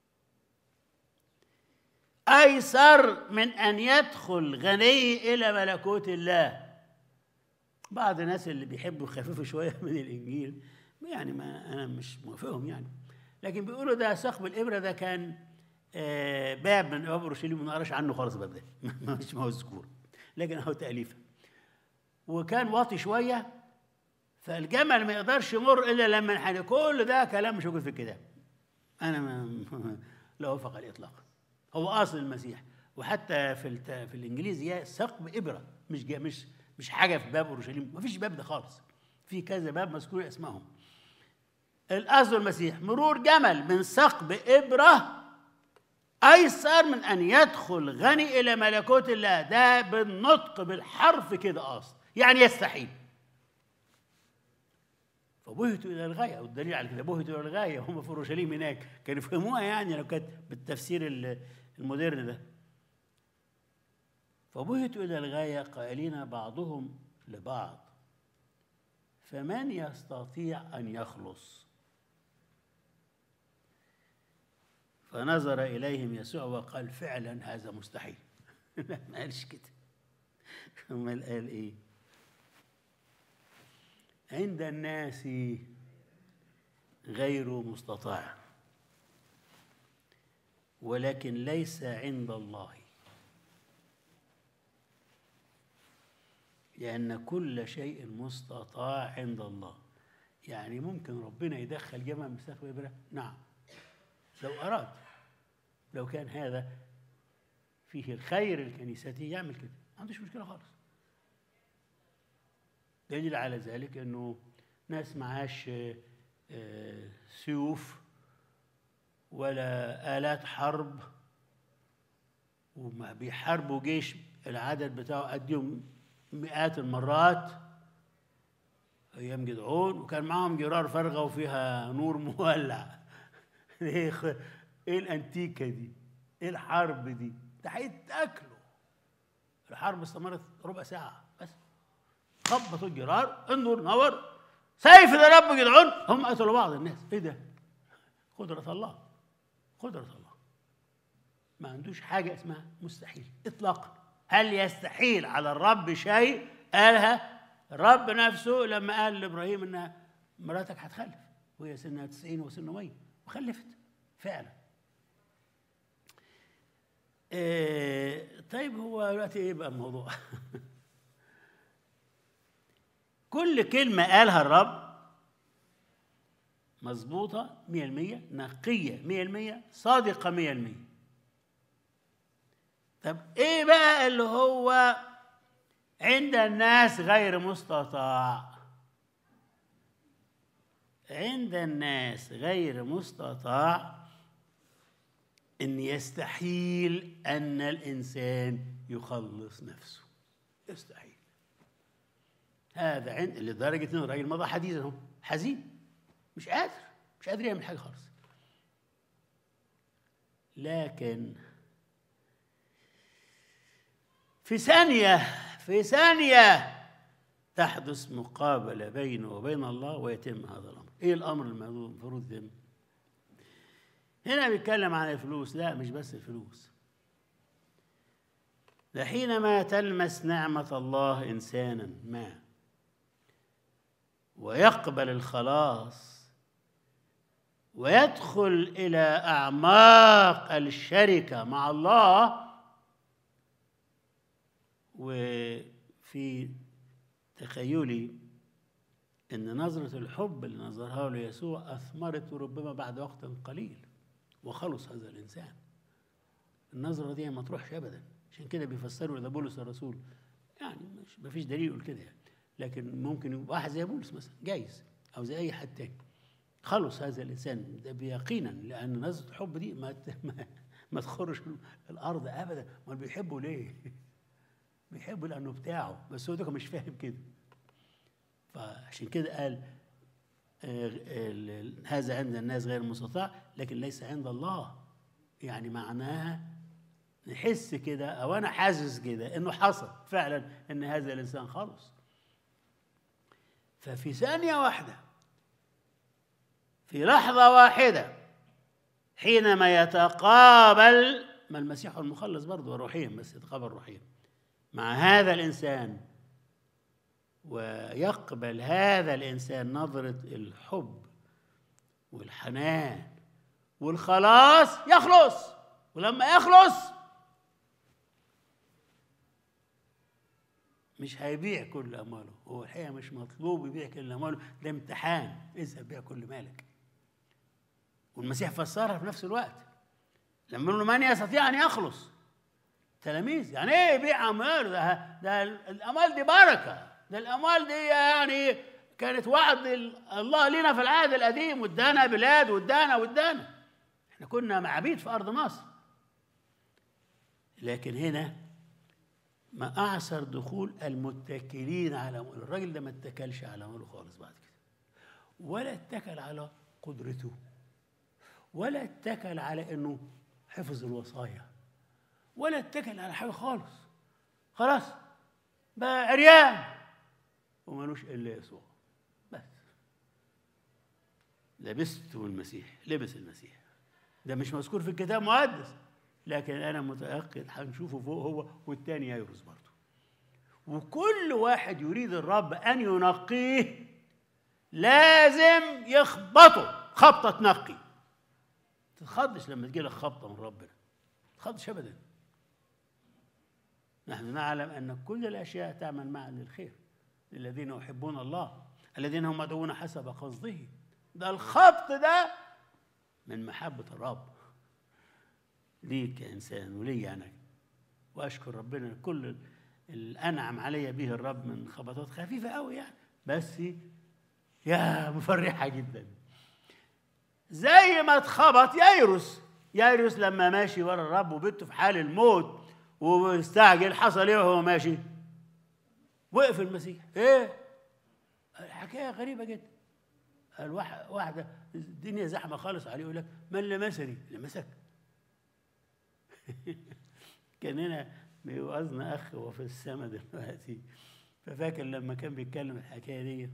أيسر من أن يدخل غني إلى ملكوت الله بعض الناس اللي بيحبوا يخففوا شوية من الإنجيل يعني ما أنا مش موافقهم يعني لكن بيقولوا ده ثقب الإبرة ده كان آه، باب من أبواب أورشليم ما نقراش عنه خالص الباب ده مش مذكور لكن هو تأليفه وكان واطي شوية فالجمل ما يقدرش يمر الا لما ينحني كل ده كلام مش موجود في الكتاب انا ما لا اوافق على الاطلاق هو اصل المسيح وحتى في الت... في الانجليزي هي ثقب ابره مش جا مش مش حاجه في باب اورشليم ما فيش باب ده خالص في كذا باب مذكور اسمائهم الاصل المسيح مرور جمل من ثقب ابره ايسر من ان يدخل غني الى ملكوت الله ده بالنطق بالحرف كده اصل يعني يستحيل فبهتوا الى الغايه والدليل على كده بهتوا الى الغايه هم في اورشليم هناك كانوا يفهموها يعني لو كانت بالتفسير ال- المودرن ده فبهتوا الى الغايه قائلين بعضهم لبعض فمن يستطيع ان يخلص فنظر اليهم يسوع وقال فعلا هذا مستحيل لا ما قالش كده امال قال ايه عند الناس غير مستطاع ولكن ليس عند الله لأن كل شيء مستطاع عند الله يعني ممكن ربنا يدخل جمع مساق إبرة نعم لو أراد لو كان هذا فيه الخير الكنيستي يعمل كده ما عندوش مشكلة خالص دليل على ذلك انه ناس معاش آه، آه، سيوف ولا آلات حرب وما بيحاربوا جيش العدد بتاعه قديهم مئات المرات ايام جدعون وكان معاهم جرار فارغه وفيها نور مولع ايه خ- ايه الانتيكه دي ايه الحرب دي ده هيتاكلوا الحرب استمرت ربع ساعه بس خبطوا الجرار النور نور سيف ده رب جدعون هم قتلوا بعض الناس ايه ده قدرة الله قدرة الله ما عندوش حاجة اسمها مستحيل اطلاقا هل يستحيل على الرب شيء قالها الرب نفسه لما قال لابراهيم ان مراتك هتخلف وهي سنها 90 وسنه 100 وخلفت فعلا إيه طيب هو دلوقتي ايه بقى الموضوع؟ كل كلمة قالها الرب مظبوطة 100% نقية 100% صادقة 100% طب ايه بقى اللي هو عند الناس غير مستطاع عند الناس غير مستطاع ان يستحيل ان الانسان يخلص نفسه يستحيل هذا عند لدرجه ان الراجل مضى حديثا اهو حزين مش قادر مش قادر يعمل حاجه خالص لكن في ثانيه في ثانيه تحدث مقابله بينه وبين الله ويتم هذا الامر ايه الامر المفروض يتم هنا بيتكلم عن الفلوس لا مش بس الفلوس ده حينما تلمس نعمة الله إنسانا ما ويقبل الخلاص ويدخل إلى أعماق الشركة مع الله وفي تخيلي ان نظرة الحب اللي نظرها له يسوع أثمرت ربما بعد وقت قليل وخلص هذا الإنسان النظرة دي ما تروحش أبدا عشان كده بيفسروا ده بولس الرسول يعني مش ما فيش دليل يقول كده يعني لكن ممكن يبقى واحد زي بولس مثلا جايز أو زي أي حد تاني خلص هذا الإنسان ده بيقينا لأن نظرة الحب دي ما ما, ما تخرش الأرض أبدا ما بيحبوا ليه؟ بيحبوا لأنه بتاعه بس هو ده مش فاهم كده فعشان كده قال هذا عند الناس غير مستطاع لكن ليس عند الله يعني معناها نحس كده او انا حاسس كده انه حصل فعلا ان هذا الانسان خلص ففي ثانيه واحده في لحظه واحده حينما يتقابل ما المسيح المخلص برضه روحيا بس يتقابل روحيا مع هذا الانسان ويقبل هذا الانسان نظره الحب والحنان والخلاص يخلص ولما يخلص مش هيبيع كل امواله هو الحقيقه مش مطلوب يبيع كل امواله ده امتحان اذهب بيع كل مالك والمسيح فسرها في نفس الوقت لما قال له من يستطيع ان يخلص تلاميذ يعني ايه يبيع اموال ده ده الاموال دي بركه ده الاموال دي يعني كانت وعد ال- الله لنا في العهد القديم وادانا بلاد وادانا وادانا احنا كنا معابيد في ارض مصر لكن هنا ما اعسر دخول المتكلين على مال الراجل ده ما اتكلش على ماله خالص بعد كده ولا اتكل على قدرته ولا اتكل على انه حفظ الوصايا ولا اتكل على حاجه خالص خلاص بقى عريان ومالوش الا يسوع بس لبست المسيح لبس المسيح ده مش مذكور في الكتاب المقدس لكن انا متاكد هنشوفه فوق هو والتاني ييروس برضه وكل واحد يريد الرب ان ينقيه لازم يخبطه خبطه تنقي تتخضش لما تجي لك خبطه من ربنا تتخضش ابدا نحن نعلم ان كل الاشياء تعمل معا للخير للذين يحبون الله الذين هم مدعون حسب قصده ده الخبط ده من محبه الرب ليك كانسان ولي انا واشكر ربنا كل اللي انعم علي به الرب من خبطات خفيفه قوي يعني بس يا مفرحه جدا زي ما اتخبط ييروس ييروس لما ماشي ورا الرب وبنته في حال الموت ومستعجل حصل ايه وهو ماشي وقف المسيح ايه الحكايه غريبه جدا قال واحد- واحده الدنيا زحمه خالص عليه يقول لك من لمسني لمسك كان هنا بيوعظنا اخ هو في السما دلوقتي ففاكر لما كان بيتكلم الحكايه دي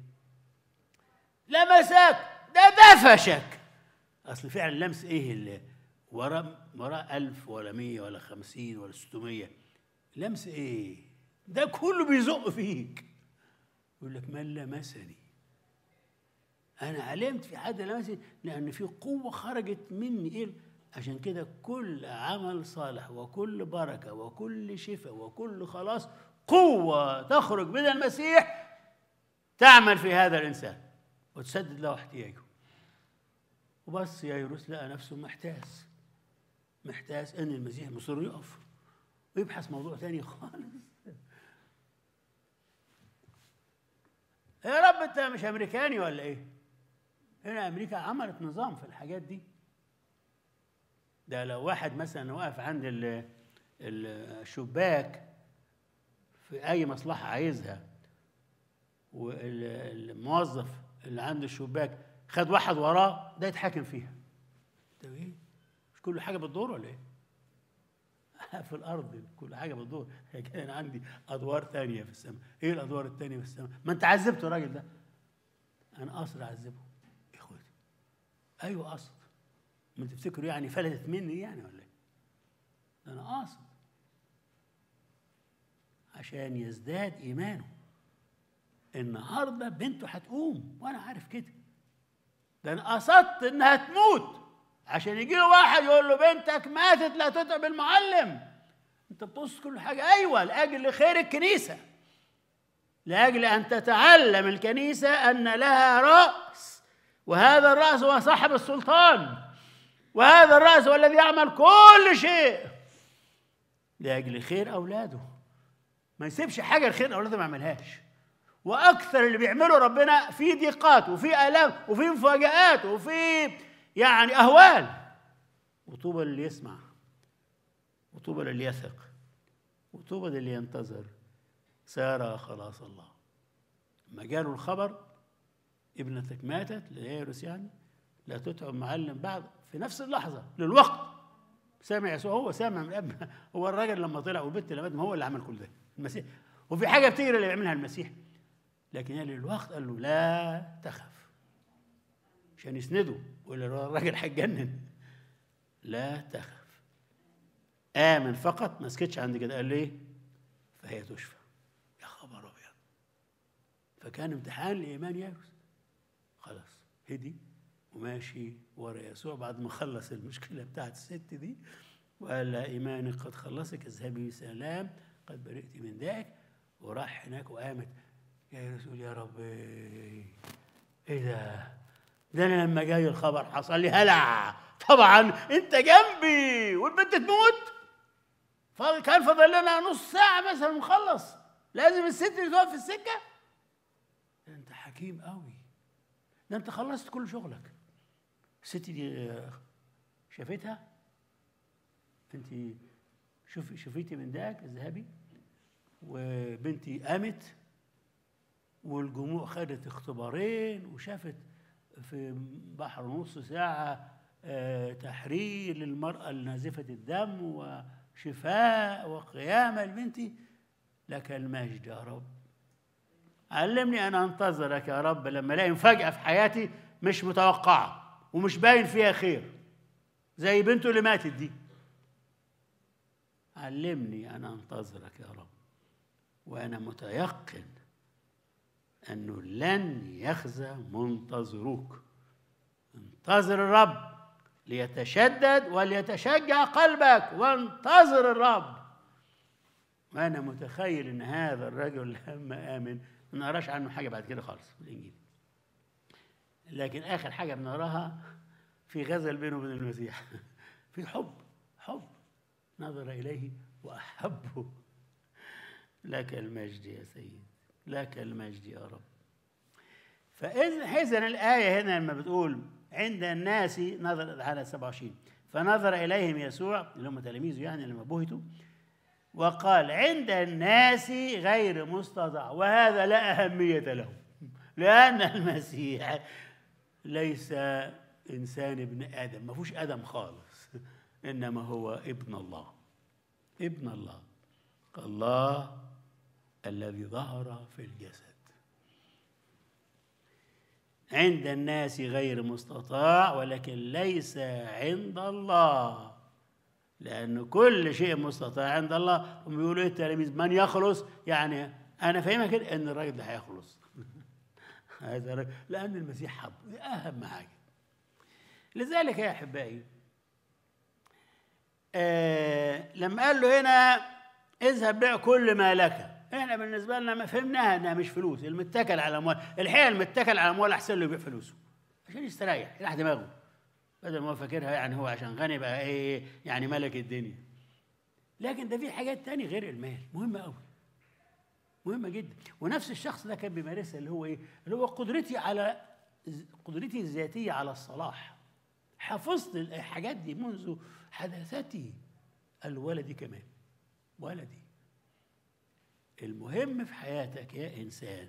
لمسك ده دفشك اصل فعلا لمس ايه اللي وراه وراه ألف ولا مية ولا خمسين ولا ستمية لمس ايه ده كله بيزق فيك يقول لك من لمسني انا علمت في حد لمسني لان في قوه خرجت مني ايه عشان كده كل عمل صالح وكل بركه وكل شفاء وكل خلاص قوه تخرج من المسيح تعمل في هذا الانسان وتسدد له احتياجه وبس يا يونس لقى نفسه محتاس محتاس ان المسيح مصر يقف ويبحث موضوع تاني خالص يا رب انت مش امريكاني ولا ايه هنا امريكا عملت نظام في الحاجات دي ده لو واحد مثلا واقف عند ال- ال- الشباك في اي مصلحه عايزها والموظف اللي عند الشباك خد واحد وراه ده يتحاكم فيها ده ايه مش كل حاجه بتدور ولا ايه في الارض كل حاجه بتدور كان عندي ادوار تانية في السماء ايه الادوار التانية في السماء ما انت عذبت الراجل ده انا قاصد اعذبه يا اخواتي ايوه قاصد ما تفتكروا يعني فلتت مني يعني ولا ايه ده انا قاصد عشان يزداد ايمانه النهارده بنته هتقوم وانا عارف كده ده انا قصدت انها تموت عشان يجي له واحد يقول له بنتك ماتت لا تتعب المعلم انت بتبص كل حاجه ايوه لاجل خير الكنيسه لاجل ان تتعلم الكنيسه ان لها راس وهذا الراس هو صاحب السلطان وهذا الراس هو الذي يعمل كل شيء لاجل خير اولاده ما يسيبش حاجه لخير اولاده ما يعملهاش واكثر اللي بيعمله ربنا في ضيقات وفي الام وفي مفاجات وفي يعني اهوال وطوبى للي يسمع وطوبى للي يثق وطوبى للي ينتظر سيرى خلاص الله لما جاله الخبر ابنتك ماتت ليرس يعني لا تتعب معلم بعد في نفس اللحظه للوقت سامع يسوع هو سامع من قبل هو الراجل لما طلع والبنت لما مات ما هو اللي عمل كل ده المسيح وفي حاجه بتجري اللي بيعملها المسيح لكن هي للوقت قال له لا تخف عشان يسنده ولا الراجل هيتجنن لا تخف آمن فقط ما سكتش عند كده قال له ايه فهي تشفى يا خبر ابيض فكان امتحان لايمان ياروس خلاص هدي وماشي ورا يسوع بعد ما خلص المشكله بتاعت الست دي وقال لها ايمانك قد خلصك اذهبي بسلام قد برئت من ذاك وراح هناك وقامت يا رسول يا رب ايه ده ده انا لما جاي الخبر حصل لي هلع طبعا انت جنبي والبنت تموت فاضل كان فاضل لنا نص ساعه مثلا نخلص لازم الست اللي تقف في السكه ده انت حكيم قوي ده انت خلصت كل شغلك الست دي آه، شافتها انت شوفي شوفيتي من داك اذهبي وبنتي قامت والجموع خدت اختبارين وشافت في بحر نص ساعة آه، تحرير للمرأة النازفة الدم وشفاء وقيامة لبنتي لك المجد يا رب علمني أن أنتظرك يا رب لما ألاقي مفاجأة في حياتي مش متوقعة ومش باين فيها خير زي بنته اللي ماتت دي علمني أن أنتظرك يا رب وأنا متيقن أنه لن يخزى منتظروك انتظر الرب ليتشدد وليتشجع قلبك وانتظر الرب وأنا متخيل أن هذا الرجل لما آمن ما نقراش عنه حاجة بعد كده خالص في الإنجيل لكن آخر حاجة بنقراها في غزل بينه وبين المسيح في حب حب نظر إليه وأحبه لك المجد يا سيد لك المجد يا رب فإذا حزن الآية هنا لما بتقول عند الناس نظر على 27 فنظر إليهم يسوع اللي هم تلاميذه يعني لما بهتوا وقال عند الناس غير مستطاع وهذا لا أهمية له لأن المسيح ليس إنسان ابن آدم ما فيهوش آدم خالص إنما هو ابن الله ابن الله الله الذي ظهر في الجسد عند الناس غير مستطاع ولكن ليس عند الله لأن كل شيء مستطاع عند الله هم بيقولوا إيه التلاميذ من يخلص يعني أنا فاهمها كده إن الراجل ده هيخلص هذا الراجل- لأن المسيح حب دي أهم حاجة لذلك يا أحبائي آه لما قال له هنا اذهب بيع كل ما لك احنا بالنسبه لنا ما فهمناها انها مش فلوس المتكل على اموال الحقيقه المتكل على اموال احسن له يبيع فلوسه عشان يستريح يريح دماغه بدل ما هو فاكرها يعني هو عشان غني بقى ايه يعني ملك الدنيا لكن ده في حاجات تانية غير المال مهمه قوي مهمه جدا ونفس الشخص ده كان بيمارسها اللي هو ايه اللي هو قدرتي على قدرتي الذاتيه على الصلاح حفظت الحاجات دي منذ حداثتي الولدي كمان ولدي المهم في حياتك يا انسان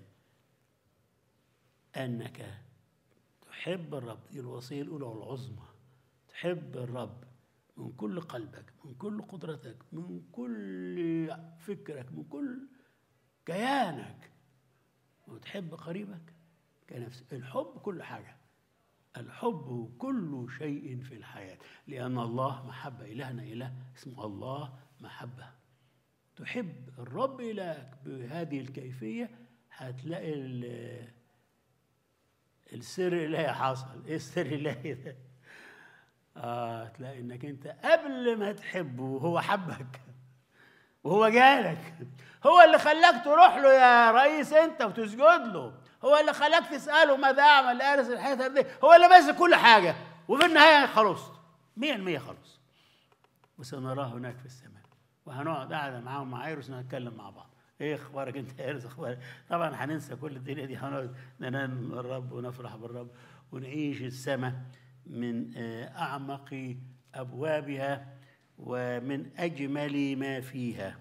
انك تحب الرب دي الوصيه الاولى والعظمى تحب الرب من كل قلبك من كل قدرتك من كل فكرك من كل كيانك وتحب قريبك كنفسك الحب كل حاجه الحب كل شيء في الحياة لأن الله محبة إلهنا إله اسمه الله محبة تحب الرب إلهك بهذه الكيفية هتلاقي ال- السر الإلهي حصل إيه السر الإلهي ده؟ آه تلاقي إنك أنت قبل ما تحبه هو حبك وهو جالك هو اللي خلاك تروح له يا رئيس انت وتسجد له هو اللي خلاك تساله ماذا اعمل لارث الحياه الارضيه هو اللي ماسك كل حاجه وفي النهايه خلصت 100% خلص وسنراه هناك في السماء وهنقعد قاعده معاهم مع ايروس نتكلم مع بعض ايه اخبارك انت يا ايروس اخبارك طبعا هننسى كل الدنيا دي هنقعد ننام الرب ونفرح بالرب ونعيش السماء من آه، اعمق ابوابها ومن اجمل ما فيها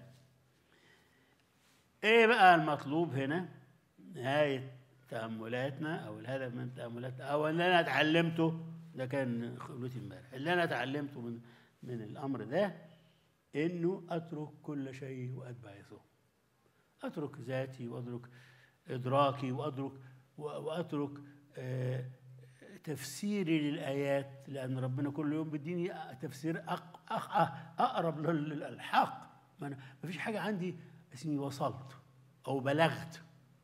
ايه بقى المطلوب هنا نهايه تاملاتنا او الهدف من تاملاتنا او اللي انا اتعلمته ده كان خبرتي امبارح اللي انا اتعلمته من من الامر ده انه اترك كل شيء واتبع يسوع اترك ذاتي واترك ادراكي وادرك واترك آه، تفسيري للايات لان ربنا كل يوم بيديني تفسير أق أق اقرب لل- للحق ما أنا- ما فيش حاجه عندي اسمي وصلت او بلغت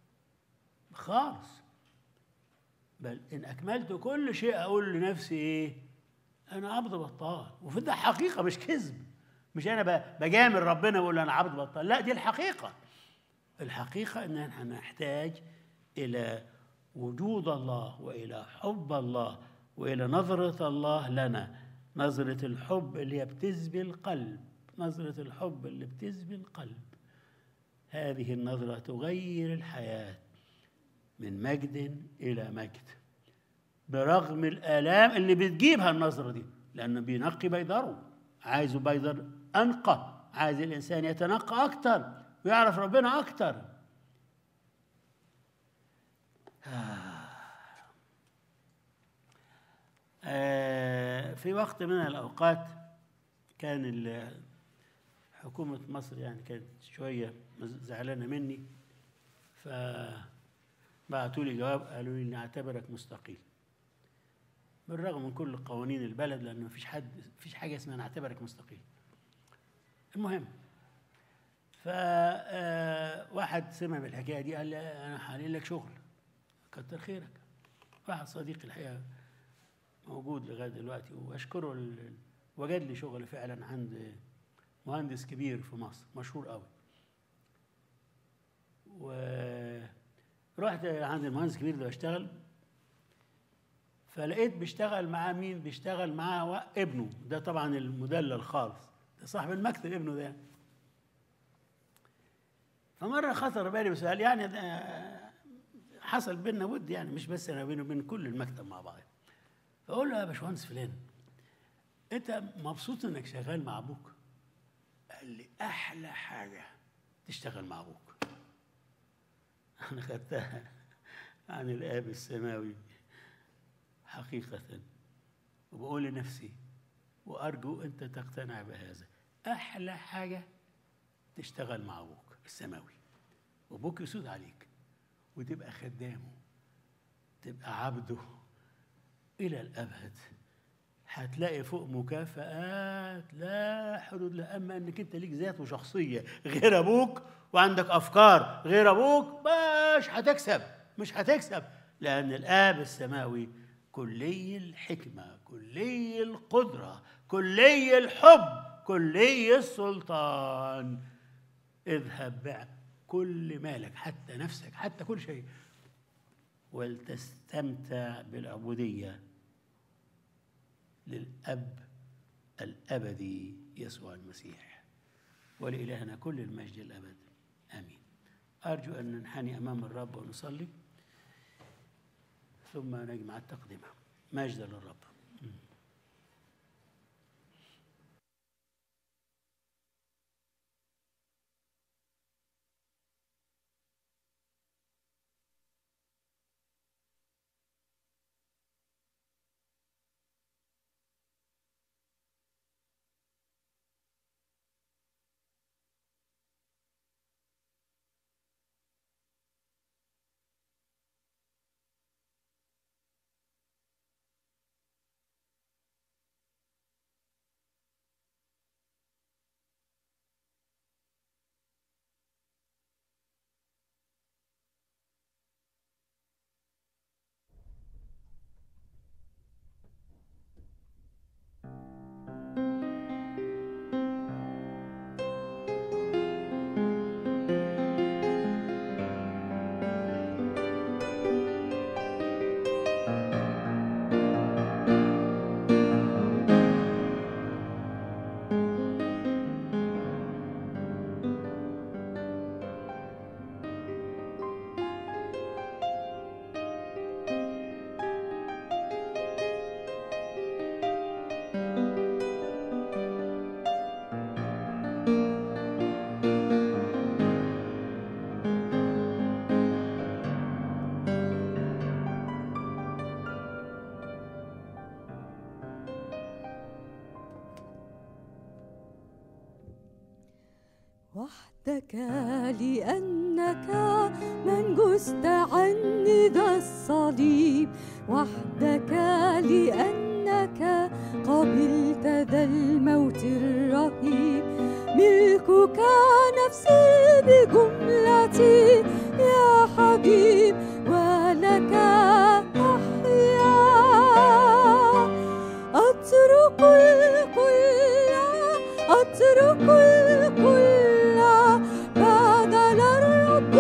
خالص بل ان اكملت كل شيء اقول لنفسي ايه انا عبد بطال وفي ده حقيقه مش كذب مش انا ب- بجامل ربنا واقول له انا عبد بطال لا دي الحقيقه الحقيقة أن احنا نحتاج إلى وجود الله وإلى حب الله وإلى نظرة الله لنا نظرة الحب اللي هي بتزبي القلب نظرة الحب اللي بتزبي القلب هذه النظرة تغير الحياة من مجد إلى مجد برغم الآلام اللي بتجيبها النظرة دي لأنه بينقي بيضره عايزه بيضر أنقى عايز الإنسان يتنقى أكتر ويعرف ربنا أكتر آه، في وقت من الأوقات كان ال- حكومة مصر يعني كانت شوية زعلانة مني فبعتوا لي جواب قالوا لي نعتبرك مستقيل بالرغم من كل قوانين البلد لأنه مفيش حد مفيش حاجة اسمها نعتبرك مستقيل المهم فواحد سمع بالحكاية دي قال لي أنا حالي لك شغل كتر خيرك واحد صديقي الحقيقة موجود لغاية دلوقتي وأشكره ال- وجد لي شغل فعلا عند مهندس كبير في مصر مشهور قوي ورحت عند المهندس الكبير ده بشتغل فلقيت بيشتغل معاه مين بيشتغل معاه وا- ابنه ده طبعا المدلل خالص ده صاحب المكتب ابنه ده فمرة خطر بالي بسؤال يعني ده حصل بينا ود يعني مش بس انا بيني وبين كل المكتب مع بعض فاقول له يا باشمهندس فلان انت مبسوط انك شغال مع ابوك قال لي احلى حاجه تشتغل مع ابوك انا خدتها عن الاب السماوي حقيقه وبقول لنفسي وارجو انت تقتنع بهذا احلى حاجه تشتغل مع ابوك السماوي وابوك يسود عليك وتبقى خدامه تبقى عبده الى الابد هتلاقي فوق مكافآت لا حدود لها اما انك انت ليك ذات وشخصيه غير ابوك وعندك افكار غير ابوك مش هتكسب مش هتكسب لان الاب السماوي كلي الحكمه كلي القدره كلي الحب كلي السلطان اذهب بع كل مالك حتى نفسك حتى كل شيء ولتستمتع بالعبوديه للأب الأبدي يسوع المسيح ولإلهنا كل المجد الأبد آمين أرجو أن ننحني أمام الرب ونصلي ثم نجمع التقدمة مجد للرب وحدك لأنك من جزت عني ذا الصليب وحدك لأنك قبلت ذا الموت الرهيب ملكك نفسي بجملتي يا حبيب ولك أحيا أترك الكل أترك الكل بدل الرب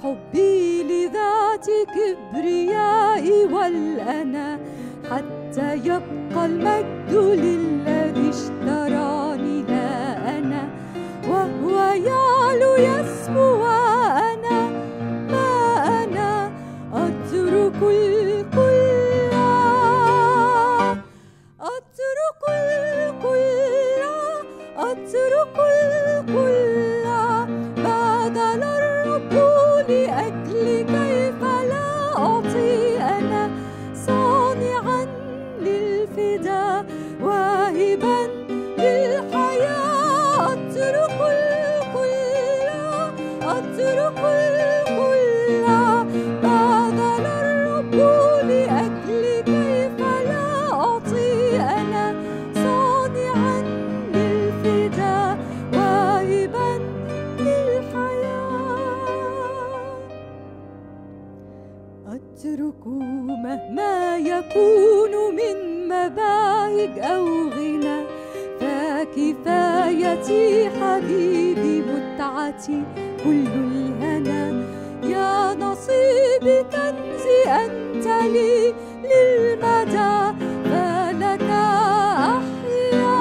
حبي لذات كبريائي والأنا حتى يبقى المجد للذي اشتراني لا أنا وهو يعلو يسمو وأنا ما أنا أترك الكل أترك الكل أترك الكل بذل الرب لأجل كيف لا أعطي أنا صانعا للفداء واهبا للحياة أترك الكل أترك الكل بذل الرب لأجل كيف لا أعطي أنا صانعا للفداء واهبا للحياة أترك مهما يكون من مباهج أو غنى فكفايتي حبيبي متعتي كل الهنا يا نصيبي كنزي أنت لي للمدى فلك أحيا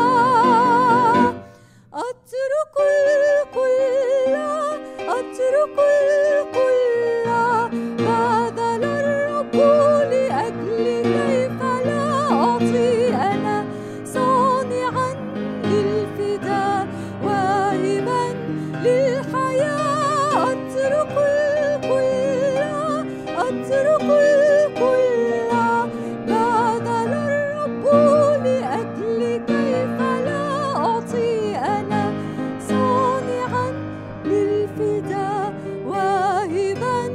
أترك الكل أترك الكل بذل الرب لأجل كيف لا أعطي أنا صانعا للفداء واهبا للحياة أترك الكل أترك الكل بذل الرب لأجل كيف لا أعطي أنا صانعا للفداء واهبا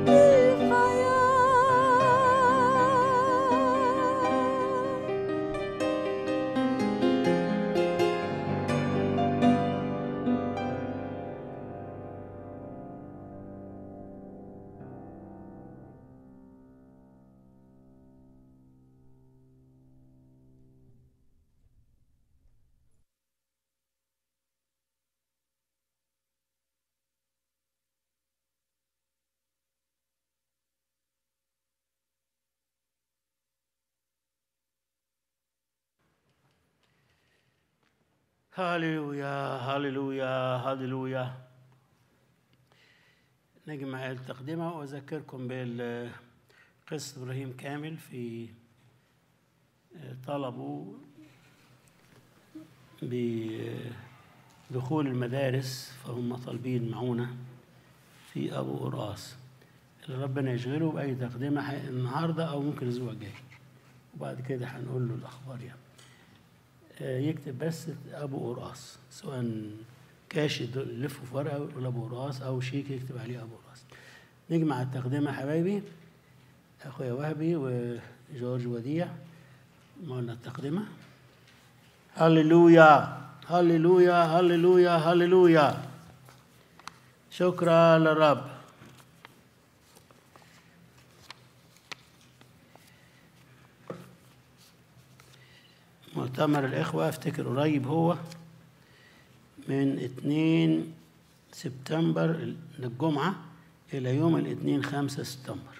للحياة هاليلويا هاليلويا هاليلويا نجمع التقدمة وأذكركم بالقصة إبراهيم كامل في طلبوا بدخول المدارس فهم طالبين معونة في أبو قراص اللي ربنا يشغله بأي تقدمة ح- النهاردة أو ممكن الأسبوع الجاي وبعد كده هنقول له الأخبار يعني آه، يكتب بس ابو قراص سواء كاش يد- يلفه في ورقه ويقول ابو قراص او شيك يكتب عليه ابو قراص نجمع التقدمه حبايبي اخويا وهبي وجورج وديع ما قلنا التقدمه هللويا هللويا هللويا هللويا شكرا للرب مؤتمر الإخوة أفتكر قريب هو من 2 سبتمبر الجمعة إلى يوم الاثنين 5 سبتمبر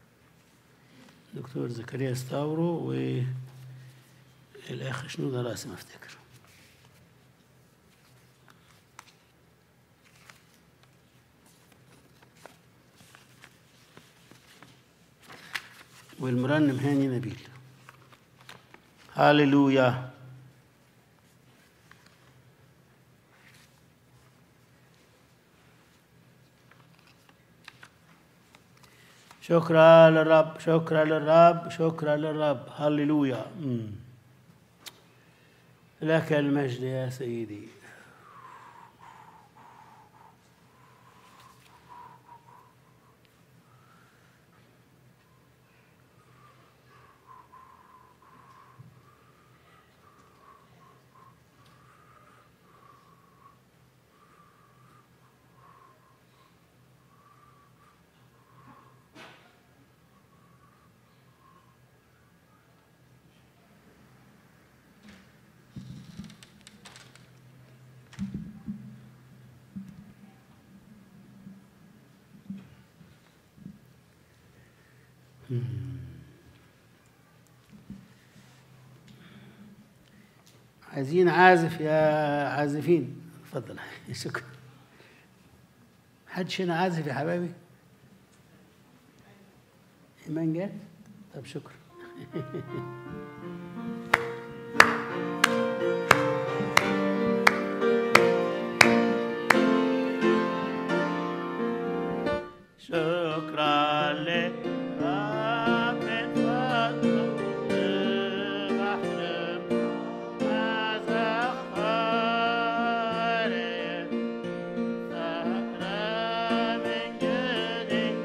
دكتور زكريا ستاورو والأخ شنودة راسم أفتكر والمرنم هاني نبيل هاليلويا شكرا للرب شكرا للرب شكرا للرب هللويا مم. لك المجد يا سيدي عايزين عازف يا عازفين اتفضل شكرا حدش هنا عازف يا حبايبي ايمان جات طب شكرا شكرا لك رب فضله بحر ما زخرت سهرة من جديد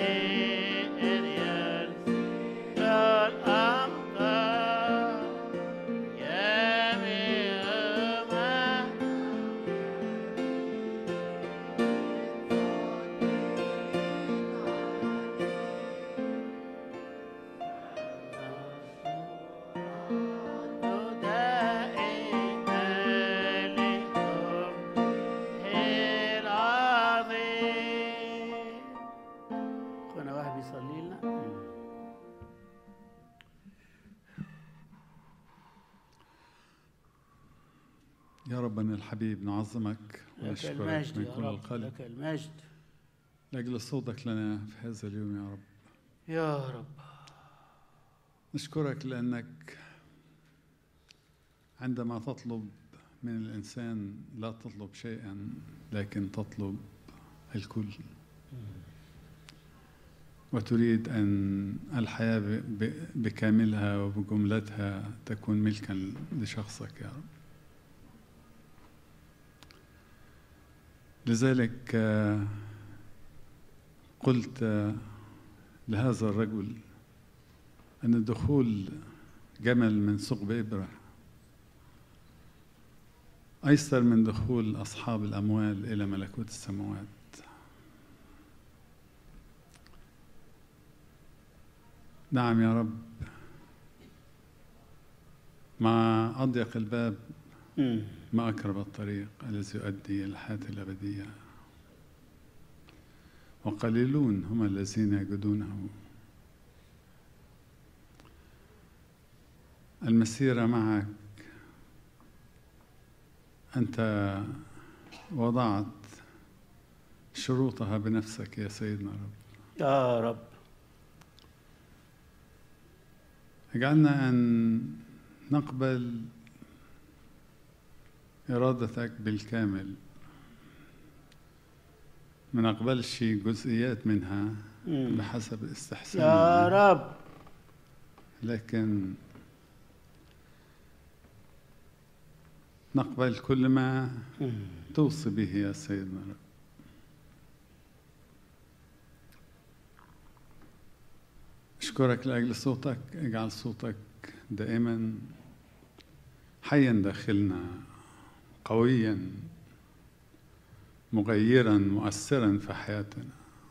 إريال الأمطار جميع ما اخونا واحد بيصلي لنا يا ربنا الحبيب نعظمك لك ونشكرك المجد من يا كل رب القلب لك المجد لأجل صوتك لنا في هذا اليوم يا رب يا رب نشكرك لأنك عندما تطلب من الإنسان لا تطلب شيئا لكن تطلب الكل وتريد أن الحياة ب- ب- بكاملها وبجملتها تكون ملكا لشخصك يا رب لذلك آه، قلت آه، لهذا الرجل أن دخول جمل من ثقب إبرة أيسر من دخول أصحاب الأموال إلى ملكوت السماوات نعم يا رب مع أضيق الباب مم. ما أقرب الطريق الذي يؤدي إلى الحياة الأبدية وقليلون هم الذين يجدونه المسيرة معك أنت وضعت شروطها بنفسك يا سيدنا رب يا رب اجعلنا أن نقبل إرادتك بالكامل ما نقبلش جزئيات منها مم. بحسب يا استحساننا رب لكن نقبل كل ما مم. توصي به يا سيدنا رب أشكرك لأجل صوتك اجعل صوتك دائما حيا داخلنا قويا مغيرا مؤثرا في حياتنا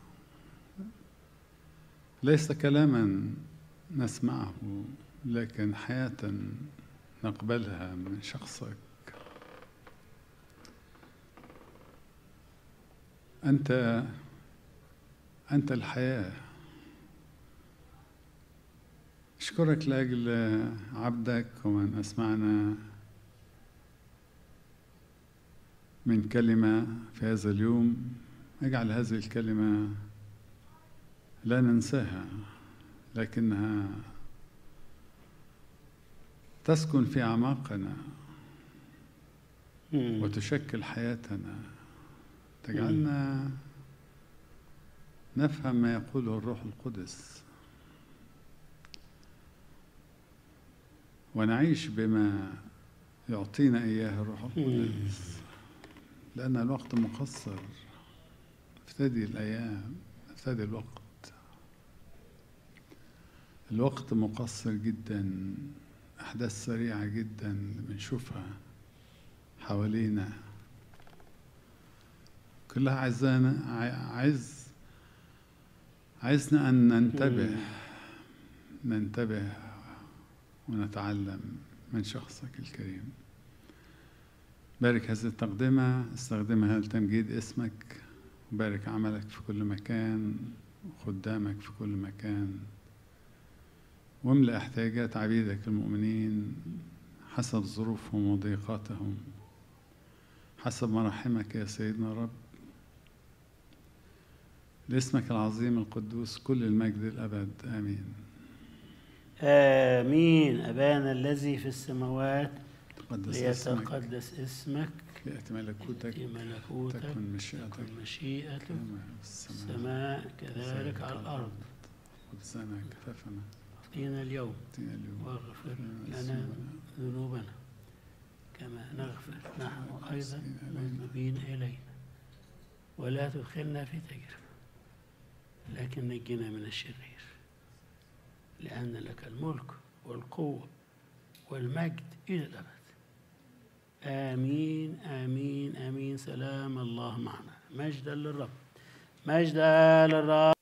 ليس كلاما نسمعه لكن حياة نقبلها من شخصك أنت أنت الحياة أشكرك لأجل عبدك ومن أسمعنا من كلمة في هذا اليوم اجعل هذه الكلمة لا ننساها لكنها تسكن في أعماقنا مم. وتشكل حياتنا تجعلنا نفهم ما يقوله الروح القدس ونعيش بما يعطينا إياه الروح القدس لأن الوقت مقصر افتدي الأيام افتدي الوقت الوقت مقصر جدا أحداث سريعة جدا بنشوفها حوالينا كلها عايزانا عاي- عايز عايزنا أن ننتبه ننتبه ونتعلم من شخصك الكريم بارك هذه التقدمة استخدمها لتمجيد اسمك وبارك عملك في كل مكان وخدامك في كل مكان واملأ احتياجات عبيدك المؤمنين حسب ظروفهم وضيقاتهم حسب مراحمك يا سيدنا رب لاسمك العظيم القدوس كل المجد الأبد آمين آمين أبانا الذي في السماوات تقدس اسمك ليتقدس اسمك يأتي ملكوتك يأتي ملكوتك تكن مشيئتك تكن مشيئتك كما في السماء السماء كذلك على الأرض خبزنا كفافنا أعطينا اليوم اتنا اليوم واغفر لنا ذنوبنا كما نغفر نحن أيضا مذنبين إلينا ولا تدخلنا في تجربة لكن نجنا من الشرير لأن لك الملك والقوة والمجد إلى الأبد آمين آمين آمين سلام الله معنا مجدا للرب مجدا للرب